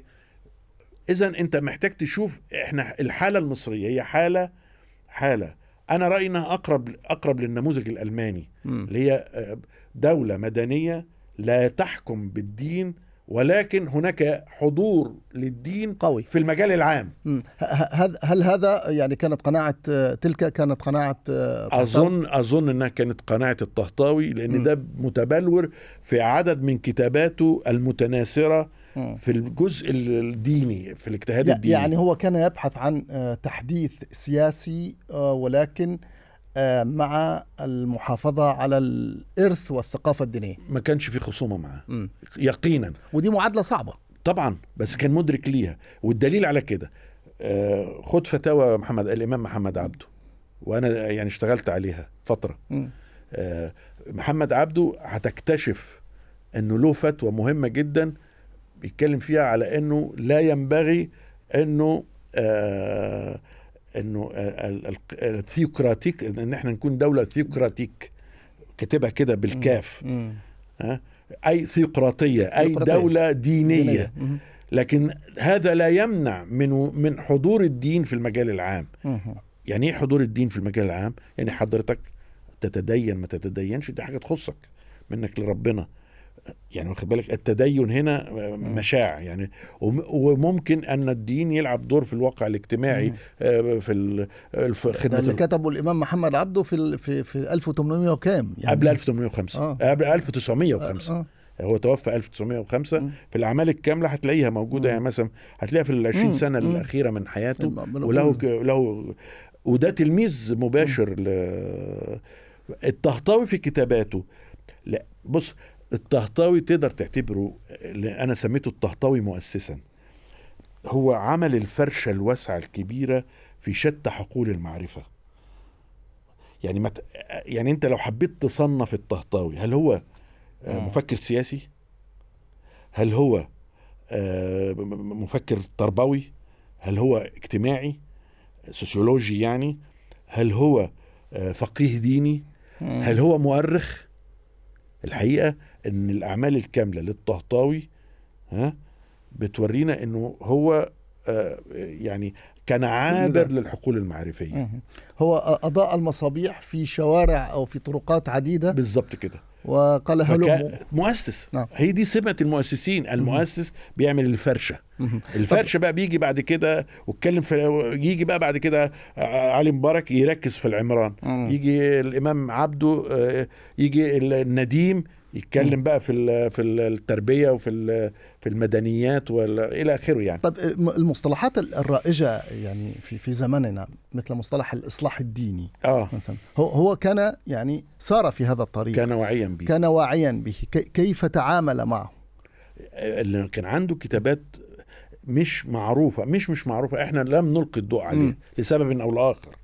اذا انت محتاج تشوف احنا الحاله المصريه هي حاله حاله انا رايي انها اقرب اقرب للنموذج الالماني مم. اللي هي آه، دولة مدنية لا تحكم بالدين ولكن هناك حضور للدين قوي في المجال العام مم. ه- ه- هذا- هل هذا يعني كانت قناعة آه، تلك كانت قناعة آه، طهطاوي؟ اظن اظن انها كانت قناعه الطهطاوي لان مم. ده متبلور في عدد من كتاباته المتناثره مم. في الجزء الديني في الاجتهاد ي- الديني يعني هو كان يبحث عن آه، تحديث سياسي آه، ولكن آه، مع المحافظة على الإرث والثقافة الدينية ما كانش في خصومه معاه مم. يقينا ودي معادلة صعبة طبعا بس كان مدرك ليها والدليل على كده آه، خد فتاوى محمد الامام محمد عبده وانا يعني اشتغلت عليها فتره مم. آه، محمد عبده هتكتشف انه له فتوى مهمه جدا بيتكلم فيها على انه لا ينبغي انه آه انه آه، ال- ال- الثيوقراطيك ان احنا نكون دوله ثيوقراطيك كاتبها كده بالكاف مم. ها اي ثيوقراطيه اي ثيوقراطية. دوله دينيه, دينية. مم. لكن هذا لا يمنع من من حضور الدين في المجال العام مم. يعني ايه حضور الدين في المجال العام يعني حضرتك تتدين ما تتدينش دي حاجه تخصك منك لربنا يعني واخد بالك التدين هنا مشاع يعني وم- وممكن ان الدين يلعب دور في الواقع الاجتماعي مم. آه، في ال- في ده خدمه اللي ال- كتبه الإمام محمد عبده في ال- في في 1800 وكام يعني قبل 1805 آه. قبل 1905 آه. هو توفى 1905 مم. في الاعمال الكامله هتلاقيها موجوده مم. يعني مثلا هتلاقيها في ال 20 مم. سنه مم. الاخيره من حياته بنقول- وله ك- له وده تلميذ مباشر ل الطهطاوي في كتاباته لا بص الطهطاوي تقدر تعتبره انا سميته الطهطاوي مؤسسا هو عمل الفرشه الواسعه الكبيره في شتى حقول المعرفه يعني ما ت- يعني انت لو حبيت تصنف الطهطاوي هل هو آه، مم. مفكر سياسي هل هو آه، م- م- مفكر تربوي هل هو اجتماعي سوسيولوجي يعني هل هو آه، فقيه ديني هل هو مؤرخ الحقيقه ان الاعمال الكامله للطهطاوي ها بتورينا انه هو آه، يعني كان عابر للحقول المعرفيه مم. هو أضاء المصابيح في شوارع أو في طرقات عديدة بالظبط كده وقال هلموا فكان مؤسس نعم. هي دي سمه المؤسسين المؤسس بيعمل الفرشه مم. الفرشه بقى بيجي بعد كده واتكلم في يجي بقى بعد كده علي مبارك يركز في العمران مم. يجي الامام عبده آه، يجي النديم يتكلم بقى في ال- في التربيه وفي ال- في المدنيات والى اخره يعني طيب الم- المصطلحات الرائجة يعني في في زمننا مثل مصطلح الإصلاح الديني اه مثلا هو هو كان يعني سار في هذا الطريق كان واعيا بيه كان واعيا به كي- كيف تعامل معه اللي كان عنده كتابات مش معروفة مش مش معروفة احنا لم نلقي الضوء عليها مم. لسبب او لاخر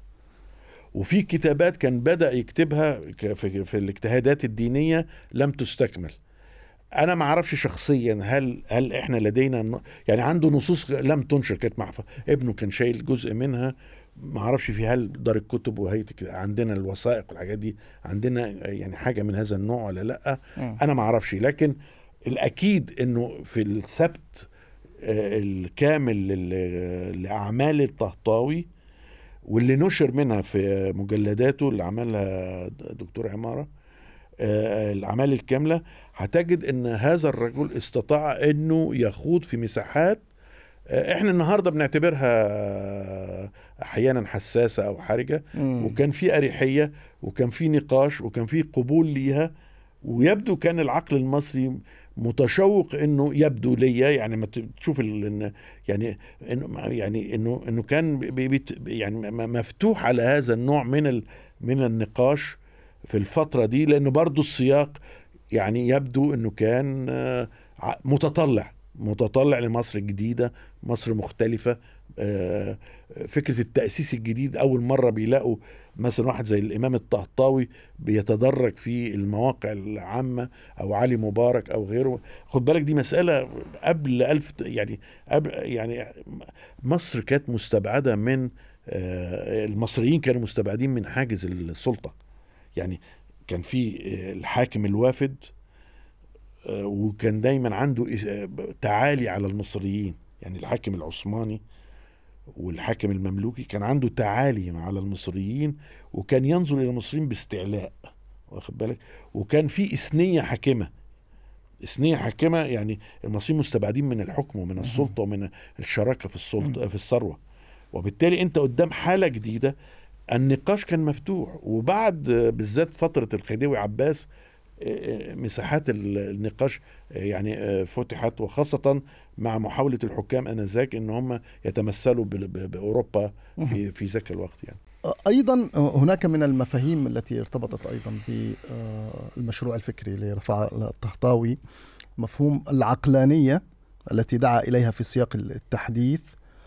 وفي كتابات كان بدأ يكتبها ك- في, في الاجتهادات الدينية لم تستكمل انا ما اعرفش شخصيا هل هل احنا لدينا ن- يعني عنده نصوص غ- لم تنشر كانت محفظة ابنه كان شايل جزء منها ما اعرفش في هل دار الكتب وهيئه الك- عندنا الوثائق والحاجات دي عندنا يعني حاجه من هذا النوع ولا لا انا ما اعرفش لكن الاكيد انه في السبت آه، الكامل لل- لاعمال الطهطاوي واللي نشر منها في مجلداته اللي عملها دكتور عماره آه، الاعمال الكامله هتجد ان هذا الرجل استطاع انه يخوض في مساحات آه، احنا النهارده بنعتبرها احيانا حساسه او حرجه مم. وكان في اريحيه وكان في نقاش وكان في قبول ليها ويبدو كان العقل المصري متشوق انه يبدو ليا يعني ما ت- تشوف ال- إن- يعني انه يعني انه انه كان بي- بيت يعني م- مفتوح على هذا النوع من ال من النقاش في الفتره دي لانه برضو السياق يعني يبدو انه كان آه، ع- متطلع متطلع لمصر الجديده مصر مختلفه آه، فكره التاسيس الجديد اول مره بيلاقوا مثلا واحد زي الامام الطهطاوي بيتدرج في المواقع العامه او علي مبارك او غيره خد بالك دي مساله قبل ألف يعني قبل يعني مصر كانت مستبعده من آه، المصريين كانوا مستبعدين من حاجز السلطه يعني كان في آه، الحاكم الوافد آه، وكان دايما عنده آه، تعالي على المصريين يعني الحاكم العثماني والحاكم المملوكي كان عنده تعالي على المصريين وكان ينظر الى المصريين باستعلاء واخد بالك وكان في اثنيه حاكمه اثنيه حاكمه يعني المصريين مستبعدين من الحكم ومن السلطه ومن الشراكه في السلطه في الثروه وبالتالي انت قدام حاله جديده النقاش كان مفتوح وبعد آه، بالذات فتره الخديوي عباس آه، آه، مساحات ال- النقاش آه، يعني آه، فتحت وخاصه مع محاوله الحكام انذاك ان هم يتمثلوا بال- ب- باوروبا في في ذاك الوقت يعني ايضا هناك من المفاهيم التي ارتبطت ايضا بالمشروع الفكري لرفاع الطهطاوي مفهوم العقلانيه التي دعا اليها في سياق التحديث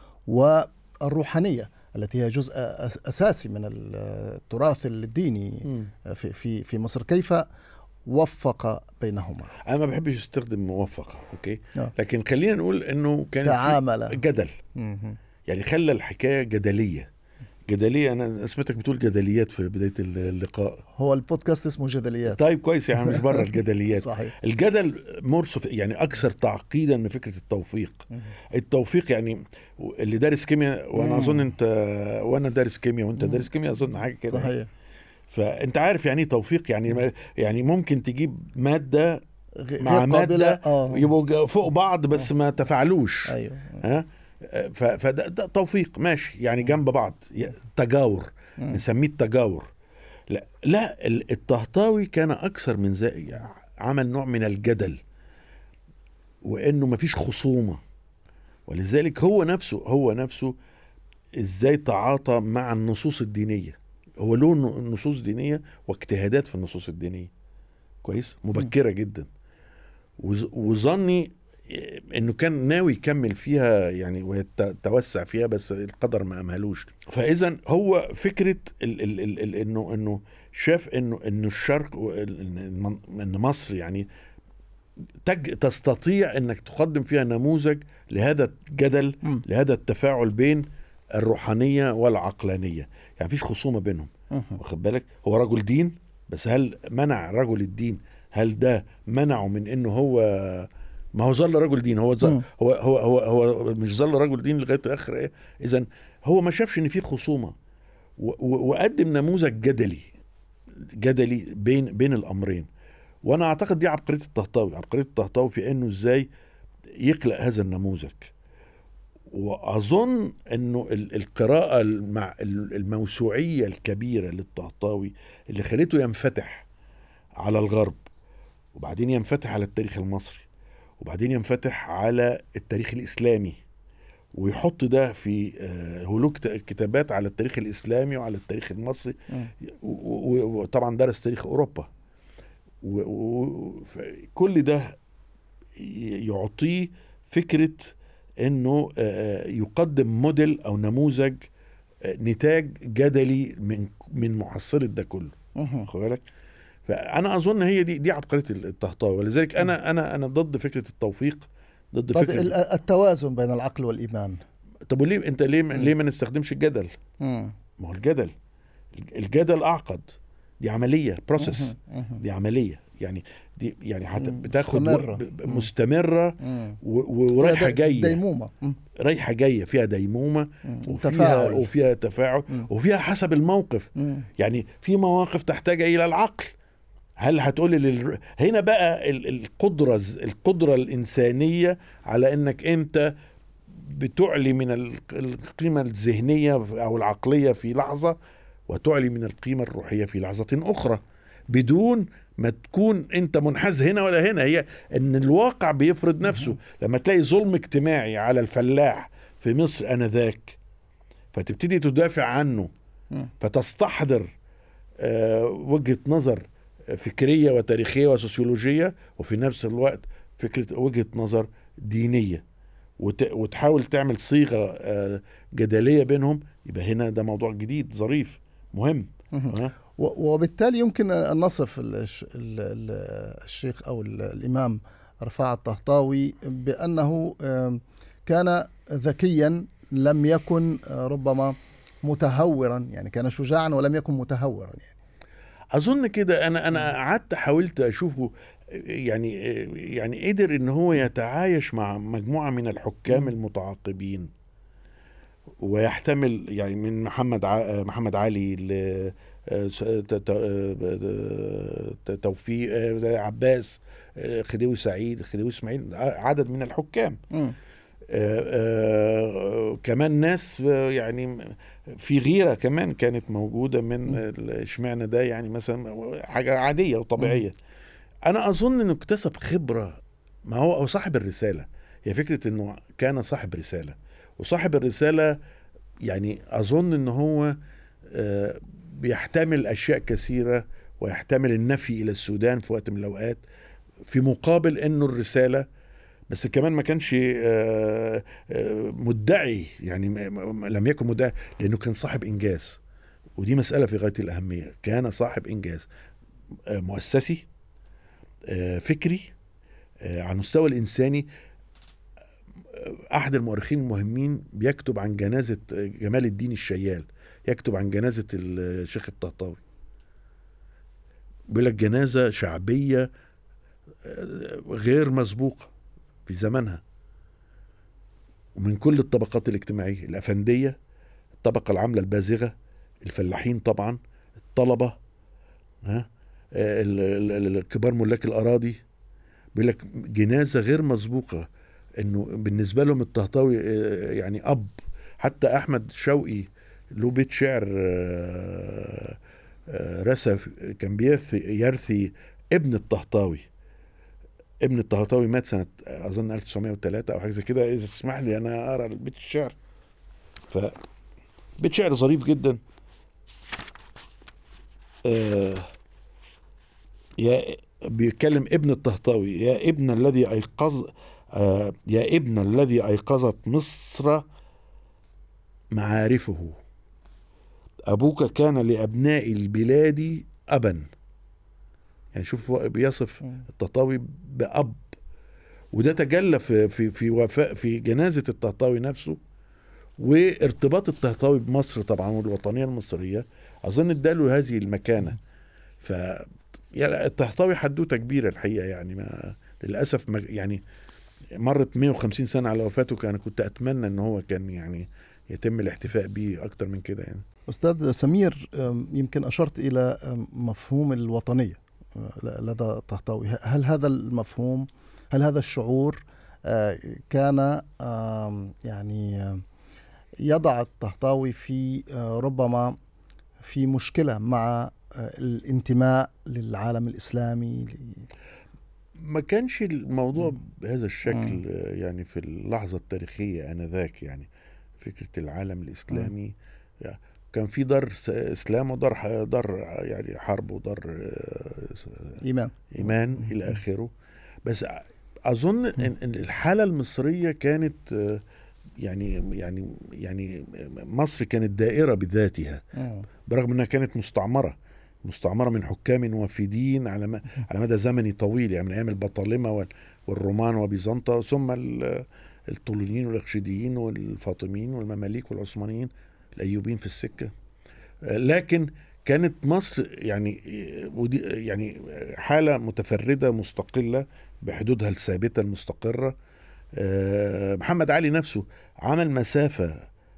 والروحانيه التي هي جزء أس- اساسي من التراث الديني في في في مصر كيف وفق بينهما انا ما بحبش استخدم موفقه اوكي آه. لكن خلينا نقول انه كان تعامل جدل مهم. يعني خلى الحكايه جدليه جدليه انا سمعتك بتقول جدليات في بدايه اللقاء هو البودكاست اسمه جدليات طيب كويس يعني مش بره الجدليات صحيح الجدل مرسف يعني اكثر تعقيدا من فكره التوفيق مهم. التوفيق يعني اللي دارس كيمياء وانا مم. اظن انت وانا دارس كيمياء وانت مم. دارس كيمياء اظن حاجه كده صحيح فانت عارف يعني ايه توفيق يعني ما- يعني ممكن تجيب ماده غ- مع غير مادة قابلة اه يبقوا جا- فوق بعض بس ما تفاعلوش ايوه ها ف- فده ده توفيق ماشي يعني جنب بعض ي- تجاور مم. نسميه التجاور لا لا ال- الطهطاوي كان اكثر من ذلك عمل نوع من الجدل وانه مفيش خصومه ولذلك هو نفسه هو نفسه ازاي تعاطى مع النصوص الدينيه هو له ن- نصوص دينيه واجتهادات في النصوص الدينيه كويس مبكره جدا وز- وظني انه كان ناوي يكمل فيها يعني ويتوسع فيها بس القدر ما امهلوش فاذا هو فكره ال ال ال ال انه انه شاف انه انه الشرق ان مصر يعني تج تستطيع انك تقدم فيها نموذج لهذا الجدل م. لهذا التفاعل بين الروحانيه والعقلانيه يعني مفيش خصومه بينهم واخد بالك هو رجل دين بس هل منع رجل الدين هل ده منعه من انه هو ما هو ظل رجل دين هو هو هو هو, هو مش ظل رجل دين لغايه اخر ايه اذا هو ما شافش ان في خصومه وقدم نموذج جدلي جدلي بين بين الامرين وانا اعتقد دي عبقريه الطهطاوي عبقريه الطهطاوي في انه ازاي يخلق هذا النموذج واظن انه القراءه الموسوعيه الكبيره للطهطاوي اللي خلته ينفتح على الغرب وبعدين ينفتح على التاريخ المصري وبعدين ينفتح على التاريخ الاسلامي ويحط ده في آه، هلوك كتابات على التاريخ الاسلامي وعلى التاريخ المصري وطبعا درس تاريخ اوروبا وكل ده يعطيه فكره انه آه، آه، يقدم موديل او نموذج نتاج جدلي من من محصله ده كله خد بالك فانا اظن هي دي دي عبقريه الطهطاوي ولذلك انا انا انا ضد فكره التوفيق ضد فكره التوازن بين العقل والايمان طب وليه انت ليه م. ليه ما نستخدمش الجدل؟ ما هو الجدل الجدل اعقد دي عمليه بروسيس دي عمليه يعني دي يعني حتى بتاخد مستمرة, مستمرة ورايحه جايه ديمومه رايحه جايه فيها ديمومه وفيها تفاعل. وفيها تفاعل وفيها حسب الموقف يعني في مواقف تحتاج الى العقل هل هتقولي لل... هنا بقى القدرة القدرة الإنسانية على إنك أنت بتعلي من القيمة الذهنية أو العقلية في لحظة وتعلي من القيمة الروحية في لحظة أخرى بدون ما تكون أنت منحاز هنا ولا هنا هي إن الواقع بيفرض نفسه لما تلاقي ظلم اجتماعي على الفلاح في مصر آنذاك فتبتدي تدافع عنه فتستحضر آه وجهة نظر فكريه وتاريخيه وسوسيولوجيه وفي نفس الوقت فكره وجهه نظر دينيه وتحاول تعمل صيغه آه، جدليه بينهم يبقى هنا ده موضوع جديد ظريف مهم وبالتالي يمكن ان نصف الشيخ او الامام رفاعة الطهطاوي بانه كان ذكيا لم يكن آه، ربما متهورا يعني كان شجاعا ولم يكن متهورا يعني اظن كده انا انا قعدت حاولت اشوفه يعني يعني قدر ان هو يتعايش مع مجموعه من الحكام المتعاقبين ويحتمل يعني من محمد محمد علي ل توفيق عباس خديوي سعيد خديوي اسماعيل عدد من الحكام آه، آه، كمان ناس آه، يعني في غيرة كمان كانت موجودة من اشمعنى ده يعني مثلا حاجة عادية وطبيعية أنا أظن إنه اكتسب خبرة ما هو هو صاحب الرسالة هي فكرة إنه كان صاحب رسالة وصاحب الرسالة يعني أظن إن هو بيحتمل أشياء كثيرة ويحتمل النفي إلى السودان في وقت من الأوقات في مقابل إنه الرسالة بس كمان ما كانش آه، آه، مدعي يعني لم يكن مدعي لانه كان صاحب انجاز ودي مساله في غايه الاهميه كان صاحب انجاز آه، مؤسسي فكري على المستوى الانساني احد المؤرخين المهمين بيكتب عن جنازه جمال الدين الشيال يكتب عن جنازه الشيخ الطهطاوي بيقول لك جنازه شعبيه غير مسبوقه في زمنها ومن كل الطبقات الاجتماعية الأفندية الطبقة العاملة البازغة الفلاحين طبعا الطلبة ها الكبار ملاك الأراضي بيقول لك جنازة غير مسبوقة انه بالنسبة لهم الطهطاوي آه، يعني اب حتى احمد شوقي له بيت شعر آه، آه، رسى كان بيرثي يرثي ابن الطهطاوي ابن الطهطاوي مات سنة أظن 1903 أو حاجة زي كده إذا تسمح لي أنا أقرأ بيت الشعر ف بيت شعر ظريف جدا آه يا بيتكلم ابن الطهطاوي يا ابن الذي أيقظ آه يا ابن الذي أيقظت مصر معارفه أبوك كان لأبناء البلاد أبا يعني شوف بيصف التطاوي بأب وده تجلى في في في وفاء في جنازة التطاوي نفسه وارتباط التهطاوي بمصر طبعا والوطنيه المصريه اظن اداله هذه المكانه ف يعني التهطاوي حدوته كبيره الحقيقه يعني ما للاسف ما يعني مرت 150 سنه على وفاته كان كنت اتمنى ان هو كان يعني يتم الاحتفاء به اكتر من كده يعني استاذ سمير يمكن اشرت الى مفهوم الوطنيه لدى الطهطاوي هل هذا المفهوم هل هذا الشعور كان يعني يضع الطهطاوي في ربما في مشكله مع الانتماء للعالم الاسلامي ما كانش الموضوع بهذا الشكل يعني في اللحظه التاريخيه انذاك يعني فكره العالم الاسلامي يعني كان في دار اسلام ودار دار يعني حرب ودار ايمان ايمان الى اخره بس اظن ان الحاله المصريه كانت يعني يعني يعني مصر كانت دائره بذاتها برغم انها كانت مستعمره مستعمره من حكام وافدين على ما على مدى زمني طويل يعني من ايام البطالمه والرومان وبيزنطه ثم الطولونيين والاخشيديين والفاطميين والمماليك والعثمانيين الايوبيين في السكه لكن كانت مصر يعني ودي يعني حاله متفرده مستقله بحدودها الثابته المستقره محمد علي نفسه عمل مسافه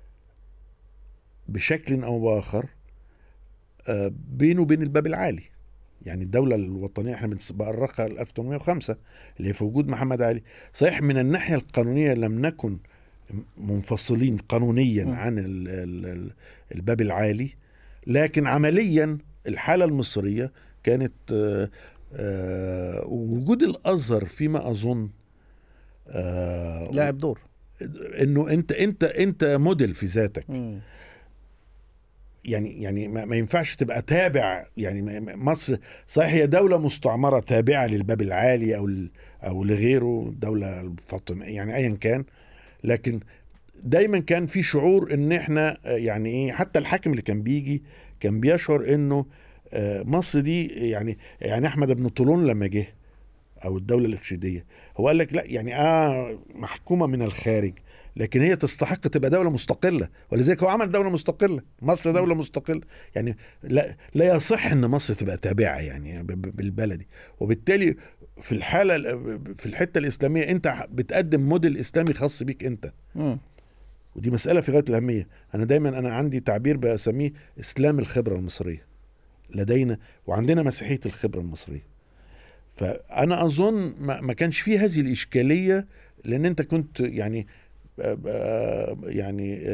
بشكل او باخر بينه وبين الباب العالي يعني الدولة الوطنية احنا بنأرخها 1805 اللي هي في وجود محمد علي صحيح من الناحية القانونية لم نكن منفصلين قانونيا عن ال ال الباب العالي لكن عمليا الحالة المصرية كانت آآ آآ وجود الأزهر فيما أظن لاعب دور انه انت انت انت موديل في ذاتك م. يعني يعني ما, ما ينفعش تبقى تابع يعني مصر صحيح هي دولة مستعمرة تابعة للباب العالي او او لغيره دولة الفاطمية يعني ايا كان لكن دايما كان في شعور ان احنا يعني ايه حتى الحاكم اللي كان بيجي كان بيشعر انه مصر دي يعني يعني احمد بن طولون لما جه او الدوله الاخشيديه هو قال لك لا يعني اه محكومه من الخارج لكن هي تستحق تبقى دوله مستقله ولذلك هو عمل دوله مستقله مصر دوله مستقله يعني لا لا يصح ان مصر تبقى تابعه يعني بالبلدي وبالتالي في الحاله في الحته الاسلاميه انت بتقدم موديل اسلامي خاص بيك انت م. ودي مساله في غايه الاهميه انا دايما انا عندي تعبير بسميه اسلام الخبره المصريه لدينا وعندنا مسيحيه الخبره المصريه فانا اظن ما كانش فيه هذه الاشكاليه لان انت كنت يعني يعني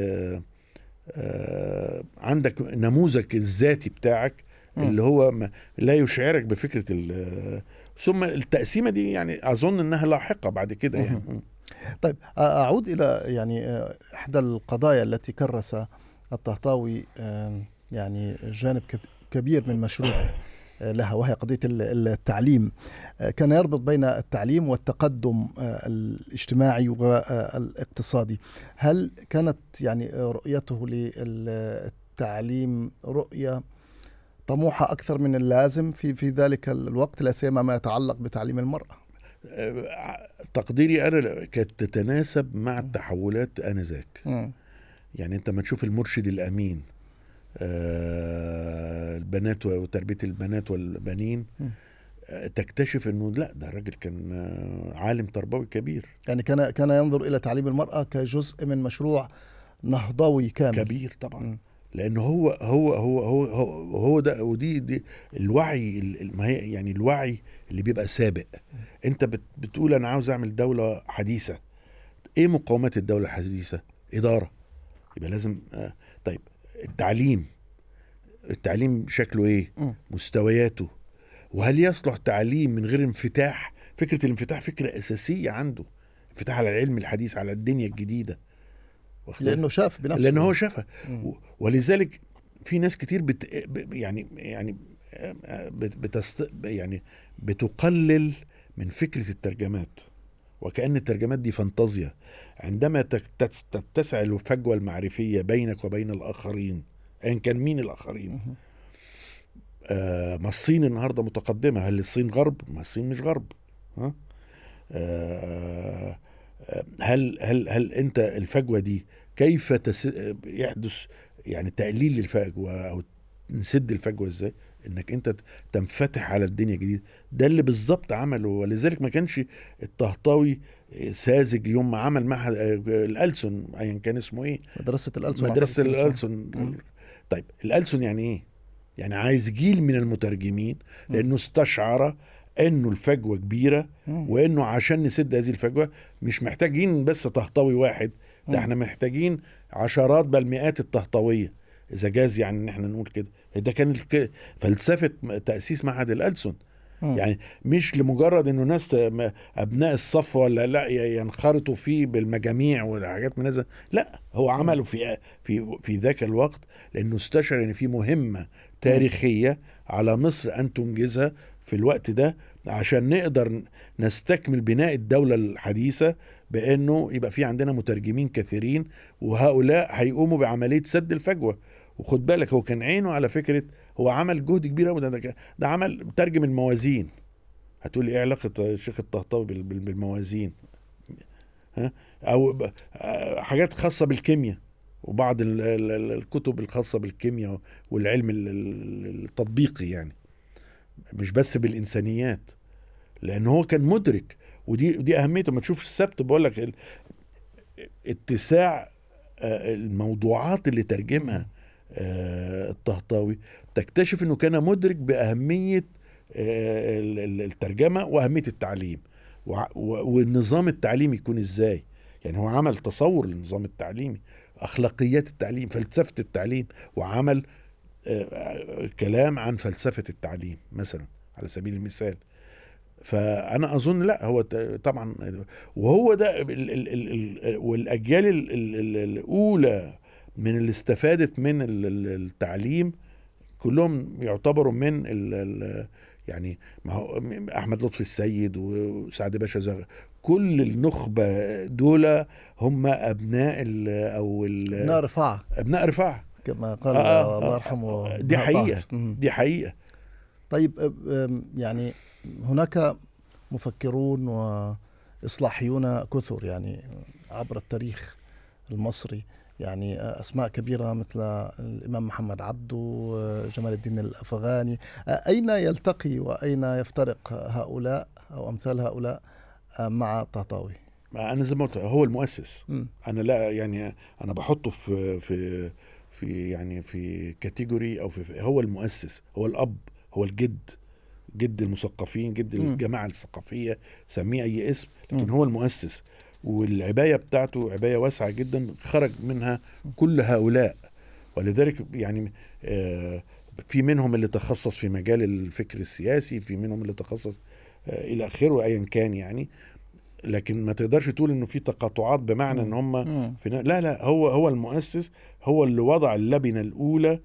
عندك نموذج الذاتي بتاعك اللي هو لا يشعرك بفكره ثم التقسيمه دي يعني اظن انها لاحقه بعد كده يعني طيب اعود الى يعني احدى القضايا التي كرس الطهطاوي يعني جانب كبير من مشروعه لها وهي قضية التعليم كان يربط بين التعليم والتقدم الاجتماعي والاقتصادي هل كانت يعني رؤيته للتعليم رؤية طموحة أكثر من اللازم في في ذلك الوقت لا سيما ما يتعلق بتعليم المرأة تقديري أنا كانت تتناسب مع التحولات آنذاك يعني أنت ما تشوف المرشد الأمين آه البنات وتربيه البنات والبنين آه تكتشف انه لا ده راجل كان آه عالم تربوي كبير يعني كان كان ينظر الى تعليم المراه كجزء من مشروع نهضوي كامل كبير طبعا م. لانه هو هو هو هو هو, هو ده ودي دي الوعي ما هي يعني الوعي اللي بيبقى سابق انت بتقول انا عاوز اعمل دوله حديثه ايه مقومات الدوله الحديثه اداره يبقى لازم آه طيب التعليم التعليم شكله ايه م. مستوياته وهل يصلح تعليم من غير انفتاح فكرة الانفتاح فكرة أساسية عنده انفتاح على العلم الحديث على الدنيا الجديدة لأنه شاف بنفسه لأنه هو شافها ولذلك في ناس كتير بت يعني يعني بتست يعني بتقلل من فكرة الترجمات وكأن الترجمات دي فانتازيا عندما تتسع الفجوة المعرفية بينك وبين الآخرين أيا كان مين الآخرين آه ما الصين النهاردة متقدمة هل الصين غرب؟ ما الصين مش غرب ها؟ آه هل هل هل انت الفجوه دي كيف تس... يحدث يعني تقليل الفجوه او نسد الفجوه ازاي؟ انك انت تنفتح على الدنيا جديد ده اللي بالظبط عمله ولذلك ما كانش الطهطاوي ساذج يوم ما عمل معهد الألسن ايا كان اسمه ايه مدرسه الألسن مدرسه الألسن طيب الألسن يعني ايه يعني عايز جيل من المترجمين لانه استشعر انه الفجوه كبيره وانه عشان نسد هذه الفجوه مش محتاجين بس طهطاوي واحد ده احنا محتاجين عشرات بل مئات الطهطاويه اذا جاز يعني ان احنا نقول كده ده كان فلسفه تاسيس معهد الالسن يعني مش لمجرد انه ناس ابناء الصف ولا لا ينخرطوا فيه بالمجاميع والحاجات من هذا لا هو عمله في في في ذاك الوقت لانه استشعر ان في مهمه تاريخيه على مصر ان تنجزها في الوقت ده عشان نقدر نستكمل بناء الدوله الحديثه بانه يبقى في عندنا مترجمين كثيرين وهؤلاء هيقوموا بعمليه سد الفجوه وخد بالك هو كان عينه على فكره هو عمل جهد كبير قوي ده, ده عمل ترجم الموازين هتقول ايه علاقه الشيخ الطهطاوي بالموازين ها او حاجات خاصه بالكيمياء وبعض الكتب الخاصه بالكيمياء والعلم التطبيقي يعني مش بس بالانسانيات لان هو كان مدرك ودي دي اهميته لما تشوف السبت بقول لك اتساع الموضوعات اللي ترجمها الطهطاوي تكتشف انه كان مدرك باهميه الترجمه واهميه التعليم والنظام التعليمي يكون ازاي يعني هو عمل تصور للنظام التعليمي اخلاقيات التعليم فلسفه التعليم وعمل كلام عن فلسفه التعليم مثلا على سبيل المثال فانا اظن لا هو طبعا وهو ده والاجيال الاولى من اللي استفادت من التعليم كلهم يعتبروا من ال يعني ما هو احمد لطفي السيد وسعد باشا زغ كل النخبه دول هم ابناء ال او ابناء رفاعه ابناء رفاعه كما قال آه الله يرحمه دي حقيقه دي حقيقه طيب يعني هناك مفكرون واصلاحيون كثر يعني عبر التاريخ المصري يعني اسماء كبيره مثل الامام محمد عبده جمال الدين الافغاني اين يلتقي واين يفترق هؤلاء او امثال هؤلاء مع الطهطاوي انا زي ما قلت هو المؤسس م. انا لا يعني انا بحطه في في في يعني في كاتيجوري او في هو المؤسس هو الاب هو الجد جد المثقفين جد م. الجماعه الثقافيه سميه اي اسم لكن م. هو المؤسس والعبايه بتاعته عبايه واسعه جدا خرج منها كل هؤلاء ولذلك يعني في منهم اللي تخصص في مجال الفكر السياسي في منهم اللي تخصص الى اخره ايا كان يعني لكن ما تقدرش تقول انه في تقاطعات بمعنى ان هم في لا لا هو هو المؤسس هو اللي وضع اللبنه الاولى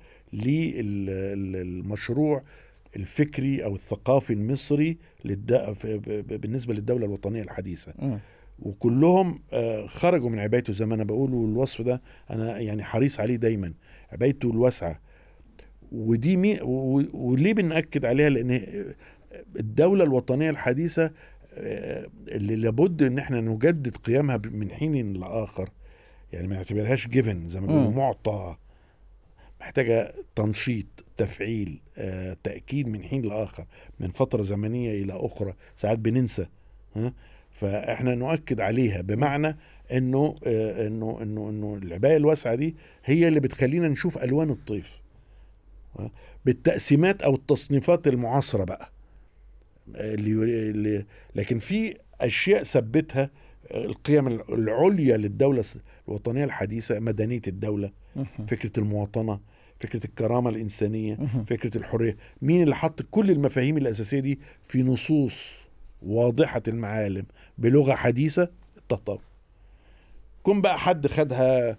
للمشروع الفكري او الثقافي المصري بالنسبه للدوله الوطنيه الحديثه م. وكلهم خرجوا من عبايته زي ما انا بقول والوصف ده انا يعني حريص عليه دايما عبايته الواسعه ودي مي وليه بنأكد عليها لان الدوله الوطنيه الحديثه اللي لابد ان احنا نجدد قيامها من حين لاخر يعني ما نعتبرهاش جيفن زي ما بيقولوا معطى محتاجه تنشيط تفعيل آه، تاكيد من حين لاخر من فتره زمنيه الى اخرى ساعات بننسى ها فاحنا نؤكد عليها بمعنى انه آه انه انه انه العبايه الواسعه دي هي اللي بتخلينا نشوف الوان الطيف بالتقسيمات او التصنيفات المعاصره بقى اللي, اللي لكن في اشياء ثبتها القيم العليا للدوله الوطنيه الحديثه مدنيه الدوله فكره المواطنه فكره الكرامه الانسانيه فكره الحريه مين اللي حط كل المفاهيم الاساسيه دي في نصوص واضحه المعالم بلغه حديثه الطهطاوي كن بقى حد خدها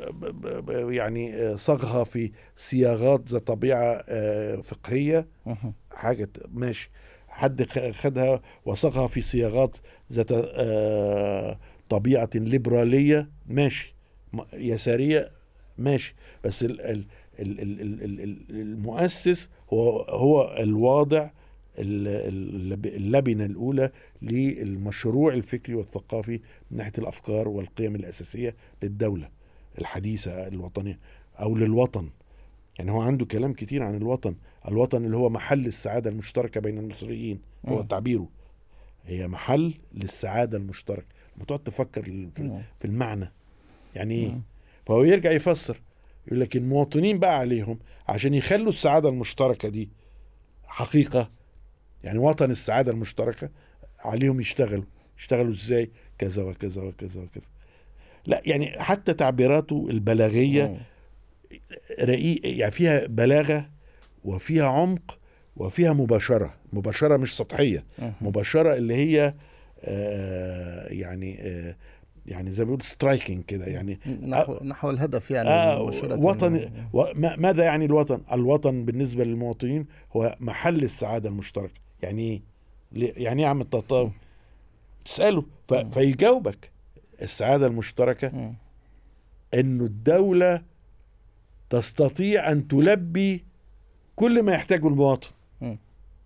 يعني صاغها في صياغات ذات طبيعه فقهيه حاجه ماشي حد خ- خدها وصاغها في صياغات ذات آه، طبيعة ليبرالية ماشي م- يسارية ماشي بس ال ال ال ال ال ال ال المؤسس هو هو الواضع ال- ال- اللبنة الأولى للمشروع الفكري والثقافي من ناحية الأفكار والقيم الأساسية للدولة الحديثة الوطنية أو للوطن يعني هو عنده كلام كتير عن الوطن الوطن اللي هو محل السعادة المشتركة بين المصريين هو مم. تعبيره هي محل للسعادة المشتركة لما تقعد تفكر في مم. في المعنى يعني ايه مم. فهو يرجع يفسر يقول لك المواطنين بقى عليهم عشان يخلوا السعادة المشتركة دي حقيقة يعني وطن السعادة المشتركة عليهم يشتغلوا يشتغلوا ازاي كذا وكذا وكذا وكذا لا يعني حتى تعبيراته البلاغية مم. رقيق يعني فيها بلاغة وفيها عمق وفيها مباشرة مباشرة مش سطحية مم. مباشرة اللي هي آه يعني آه يعني زي ما بيقول سترايكنج كده يعني نحو نحو الهدف يعني آه مباشرة. وطن و- ما- ماذا يعني الوطن؟ الوطن بالنسبة للمواطنين هو محل السعادة المشتركة يعني ايه؟ ليه- يعني ايه يا عم الطهطاوي؟ تسأله ف... فيجاوبك السعادة المشتركة مم. انه الدولة تستطيع ان تلبي كل ما يحتاجه المواطن مم.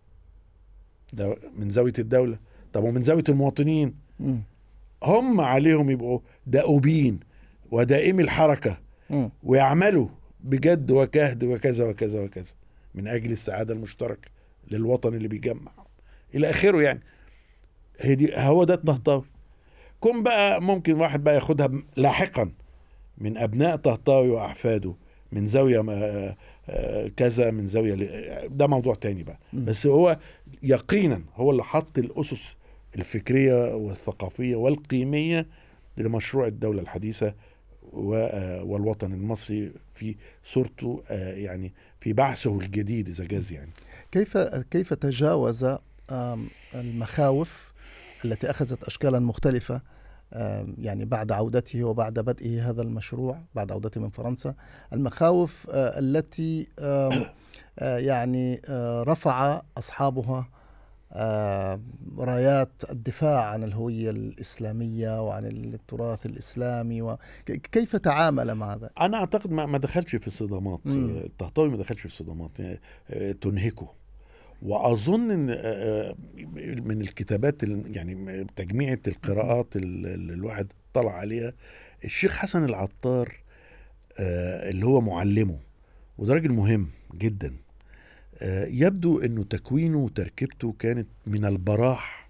ده من زاوية الدولة طب ومن زاوية المواطنين مم. هم عليهم يبقوا دؤوبين ودائمي الحركة مم. ويعملوا بجد وكهد وكذا وكذا وكذا من اجل السعاده المشتركه للوطن اللي بيجمع الى اخره يعني هي دي هو ده الطهطاوي كن بقى ممكن واحد بقى ياخدها م- لاحقا من ابناء طهطاوي واحفاده من زاويه ما- آه، كذا من زاويه ل- ده موضوع تاني بقى مم. بس هو يقينا هو اللي حط الاسس الفكريه والثقافيه والقيميه لمشروع الدوله الحديثه و- آه، والوطن المصري في صورته آه، يعني في بعثه الجديد اذا جاز يعني كيف كيف تجاوز آم، المخاوف التي اخذت اشكالا مختلفه آم، يعني بعد عودته وبعد بدئه هذا المشروع بعد عودته من فرنسا المخاوف آه، التي آم، آه، يعني آه، رفع اصحابها آه، رايات الدفاع عن الهويه الاسلاميه وعن التراث الاسلامي وكيف تعامل مع ذلك؟ انا اعتقد ما ما دخلش في صدامات مم. آه، الطهطاوي ما دخلش في صدامات آه، آه، تنهكه واظن ان آه، من الكتابات ال- يعني تجميعة القراءات ال- اللي الواحد طلع عليها الشيخ حسن العطار آه، اللي هو معلمه وده راجل مهم جدا آه، يبدو انه تكوينه وتركيبته كانت من البراح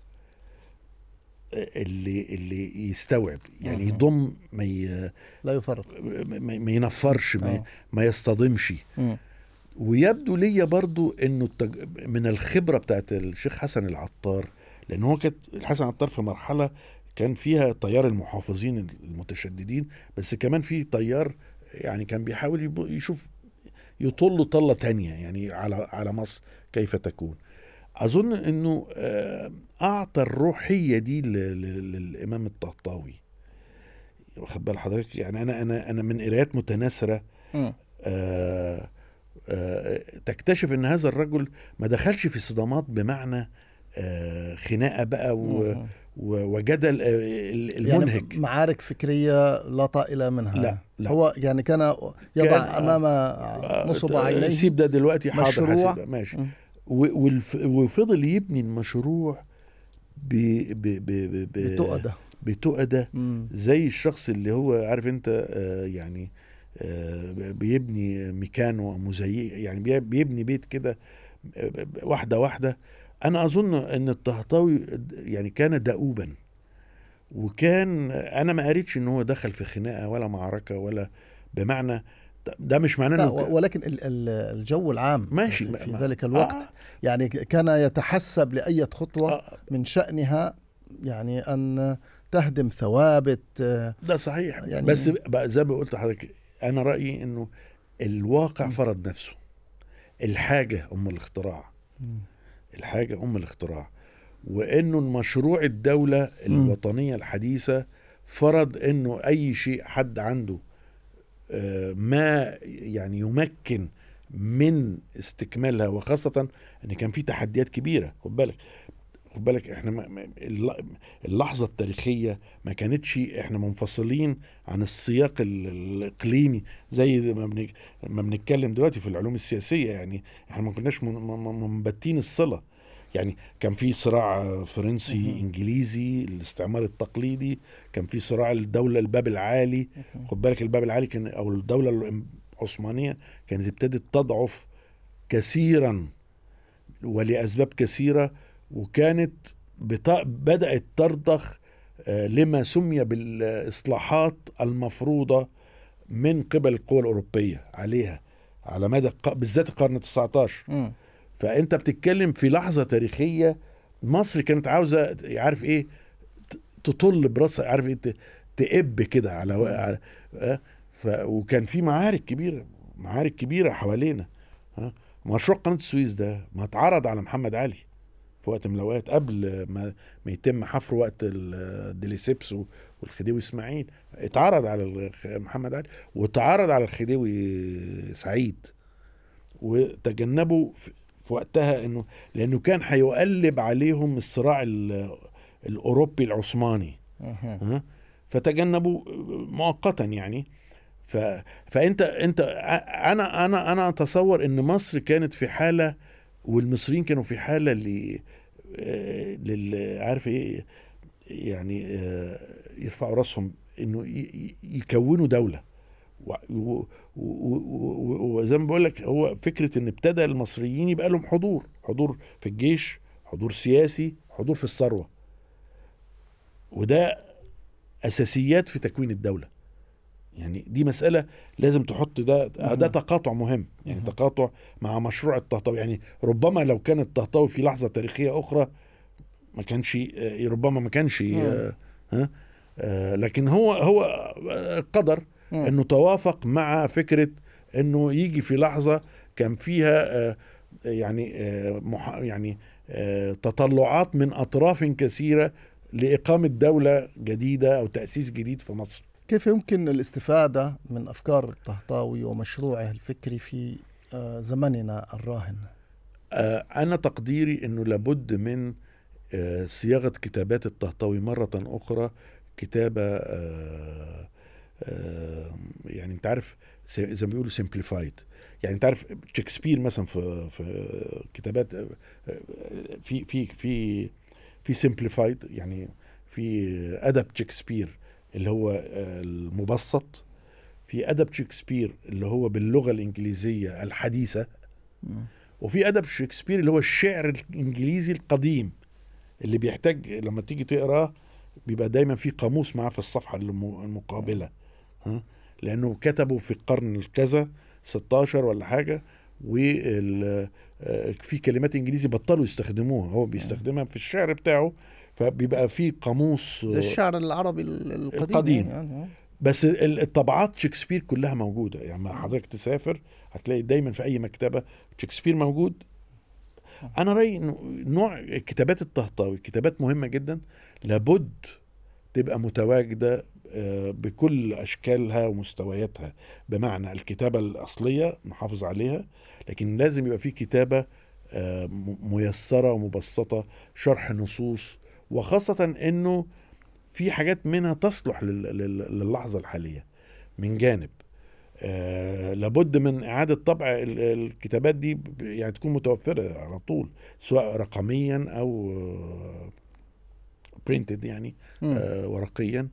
آه، اللي اللي يستوعب يعني مهم. يضم ما ي- لا يفرق ما ما ينفرش ما, آه. ما يصطدمش مم. ويبدو ليا برضو انه التج... من الخبره بتاعت الشيخ حسن العطار لان هو كانت الحسن العطار في مرحله كان فيها تيار المحافظين المتشددين بس كمان في تيار يعني كان بيحاول يب- يشوف يطل طله تانية يعني على على مصر كيف تكون اظن انه آه، اعطى الروحيه دي ل- ل- للامام الطهطاوي واخد بال حضرتك يعني انا انا انا من قرايات متناثره مم. آه، آه، تكتشف ان هذا الرجل ما دخلش في صدامات بمعنى آه، خناقه بقى و- مم. و- وجدل آه، ال- المنهج يعني معارك فكرية لا طائل منها لا، لا. هو يعني كان يضع كان- أمام نصب آه، عينيه سيب ده دلوقتي حاضر مشروع. هسيب- ماشي مم. و- والف- وفضل يبني المشروع ب ب ب ب ب بتؤدة بتؤدة مم. زي الشخص اللي هو عارف انت آه، يعني آه، بيبني ميكانو مزيق يعني بي- بيبني بيت كده آه، واحده واحده انا اظن ان الطهطاوي يعني كان دؤوبا وكان انا ما قريتش ان هو دخل في خناقه ولا معركه ولا بمعنى ده مش معناه لا انه و- ولكن ال- ال- الجو العام ماشي في, ما- في ما- ذلك الوقت آه يعني كان يتحسب لأي خطوة آه من شأنها يعني أن تهدم ثوابت آه، ده صحيح يعني- يعني بس بقى زي ما قلت لحضرتك انا رايي انه الواقع فرض نفسه الحاجه ام الاختراع مم. الحاجه ام الاختراع وانه المشروع الدوله الوطنيه الحديثه فرض انه اي شيء حد عنده آه، ما يعني يمكن من استكمالها وخاصه ان كان في تحديات كبيره خد بالك خد بالك احنا ما- ما- الل- اللحظه التاريخيه ما كانتش احنا منفصلين عن السياق ال- الاقليمي زي ما بن- ما بنتكلم دلوقتي في العلوم السياسيه يعني احنا ما كناش من- من- من- منبتين الصله يعني كان في صراع فرنسي مهم. انجليزي الاستعمار التقليدي كان في صراع الدوله الباب العالي خد بالك الباب العالي كان او الدوله العثمانيه كانت ابتدت تضعف كثيرا ولاسباب كثيره وكانت بت... بدات ترضخ آه، لما سمي بالاصلاحات المفروضه من قبل القوى الاوروبيه عليها على مدى الق- بالذات القرن 19 مم. فانت بتتكلم في لحظه تاريخيه مصر كانت عاوزه عارف ايه ت- تطل براسها عارف ايه ت- تقب كده على, على آه، ف وكان في معارك كبيره معارك كبيره حوالينا ها مشروع قناه السويس ده ما اتعرض على محمد علي في وقت من الاوقات قبل ما, ما يتم حفر وقت الديليسيبس والخديوي اسماعيل اتعرض على الخ- محمد علي واتعرض على الخديوي سعيد وتجنبوا في في وقتها انه لانه كان هيقلب عليهم الصراع ال- الاوروبي العثماني مهم. ها؟ فتجنبوا مؤقتا يعني ف... فانت انت انا انا انا اتصور ان مصر كانت في حاله والمصريين كانوا في حاله ل آه، لل عارف ايه يعني آه، يرفعوا راسهم انه ي- ي- يكونوا دوله و- و- و- و- وزي ما بقول لك هو فكره ان ابتدى المصريين يبقى لهم حضور حضور في الجيش حضور سياسي حضور في الثروه وده اساسيات في تكوين الدوله يعني دي مساله لازم تحط ده ده تقاطع مهم يعني مهم. تقاطع مع مشروع الطهطاوي يعني ربما لو كان الطهطاوي في لحظه تاريخيه اخرى ما كانش آه، ربما ما كانش آه، ها آه، لكن هو هو آه، قدر مم. انه توافق مع فكره انه يجي في لحظه كان فيها آه، يعني آه، مح- يعني آه، تطلعات من اطراف كثيره لاقامه دوله جديده او تاسيس جديد في مصر كيف يمكن الاستفادة من أفكار الطهطاوي ومشروعه الفكري في آه، زمننا الراهن آه، انا تقديري انه لابد من آه، صياغه كتابات الطهطاوي مره اخرى كتابه آه، آه، يعني انت عارف س- زي ما بيقولوا سمبليفايد يعني انت عارف شكسبير مثلا في في كتابات آه، آه، في في في في سمبليفايد يعني في ادب شكسبير اللي هو آه، المبسط في ادب شكسبير اللي هو باللغه الانجليزيه الحديثه مم. وفي ادب شكسبير اللي هو الشعر الانجليزي القديم اللي بيحتاج لما تيجي تقراه بيبقى دايما في قاموس معاه في الصفحه الم- المقابله ها لانه كتبوا في القرن الكذا 16 ولا حاجه وفي كلمات انجليزي بطلوا يستخدموها هو بيستخدمها في الشعر بتاعه فبيبقى في قاموس زي الشعر العربي ال- القديم القديم. يعني. بس ال- الطبعات شكسبير كلها موجوده يعني ما حضرتك تسافر هتلاقي دايما في اي مكتبه شكسبير موجود انا رايي انه نوع كتابات الطهطاوي كتابات مهمه جدا لابد تبقى متواجده آه، بكل اشكالها ومستوياتها بمعنى الكتابه الاصليه نحافظ عليها لكن لازم يبقى في كتابه آه، م- ميسره ومبسطه شرح نصوص وخاصه انه في حاجات منها تصلح لل- لل- للحظه الحاليه من جانب آه لابد من اعاده طبع ال- الكتابات دي ب- يعني تكون متوفره على طول سواء رقميا او برينتد يعني مم. آه ورقيا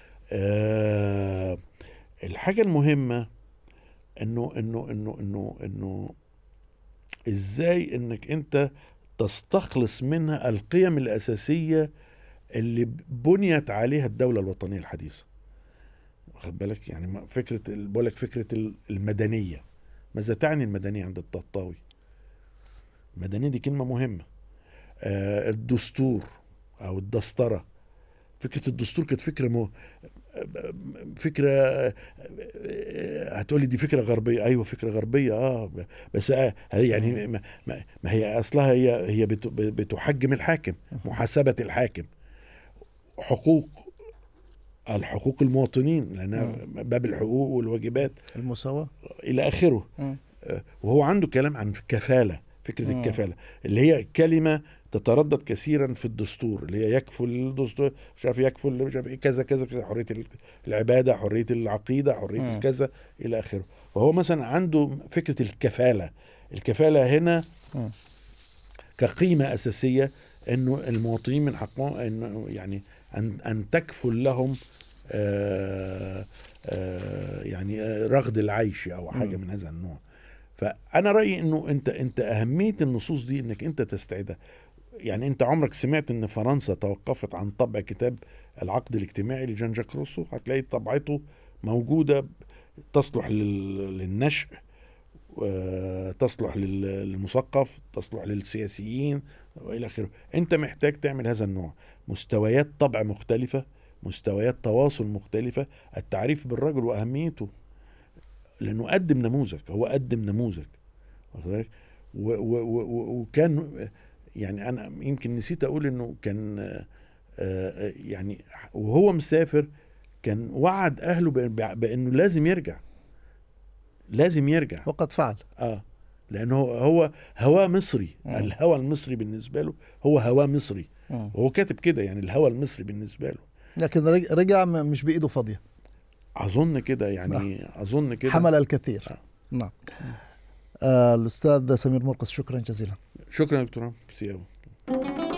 آه الحاجه المهمه انه انه انه انه انه ازاي انك انت تستخلص منها القيم الاساسيه اللي بنيت عليها الدوله الوطنيه الحديثه واخد بالك يعني ما- فكره ال- بقول لك فكره ال- المدنيه ماذا تعني المدنيه عند الطهطاوي المدنيه دي كلمه مهمه آه الدستور او الدستره فكره الدستور كانت فكره مو فكره آه، هتقولي دي فكره غربيه ايوه فكره غربيه اه بس آه يعني ما, ما ما هي اصلها هي هي بت- بتحجم الحاكم محاسبه الحاكم حقوق الحقوق المواطنين لانها باب الحقوق والواجبات المساواة الى اخره مم. آه، وهو عنده كلام عن كفاله فكره مم. الكفاله اللي هي كلمه تتردد كثيرا في الدستور اللي هي يكفل الدستور مش عارف يكفل مش عارف إيه، كذا كذا كذا حريه العباده حريه العقيده حريه مم. الكذا الى اخره وهو مثلا عنده فكره الكفاله الكفاله هنا مم. كقيمه اساسيه انه المواطنين من حقهم انه يعني ان ان تكفل لهم آه آه يعني آه، رغد العيش او حاجه مم. من هذا النوع فانا رايي انه انت انت اهميه النصوص دي انك انت تستعيدها يعني انت عمرك سمعت ان فرنسا توقفت عن طبع كتاب العقد الاجتماعي لجان جاك روسو هتلاقي طبعته موجوده تصلح لل- للنشء آه، تصلح لل- للمثقف تصلح للسياسيين والى اخره انت محتاج تعمل هذا النوع مستويات طبع مختلفه مستويات تواصل مختلفه التعريف بالرجل واهميته لانه قدم نموذج هو قدم نموذج واخد بالك؟ و- و- و- و- وكان يعني انا يمكن نسيت اقول انه كان آه، آه، يعني وهو مسافر كان وعد اهله بأ- بانه لازم يرجع لازم يرجع وقد فعل اه لانه هو هو هواه مصري مم. الهوى المصري بالنسبه له هو هواه مصري مم. وهو كاتب كده يعني الهوى المصري بالنسبه له لكن رج- رجع م- مش بايده فاضيه اظن كده يعني اظن كده حمل الكثير آه. نعم آه الاستاذ سمير مرقس شكرا جزيلا شكرا يا دكتور عمرو. ميرسي أوي.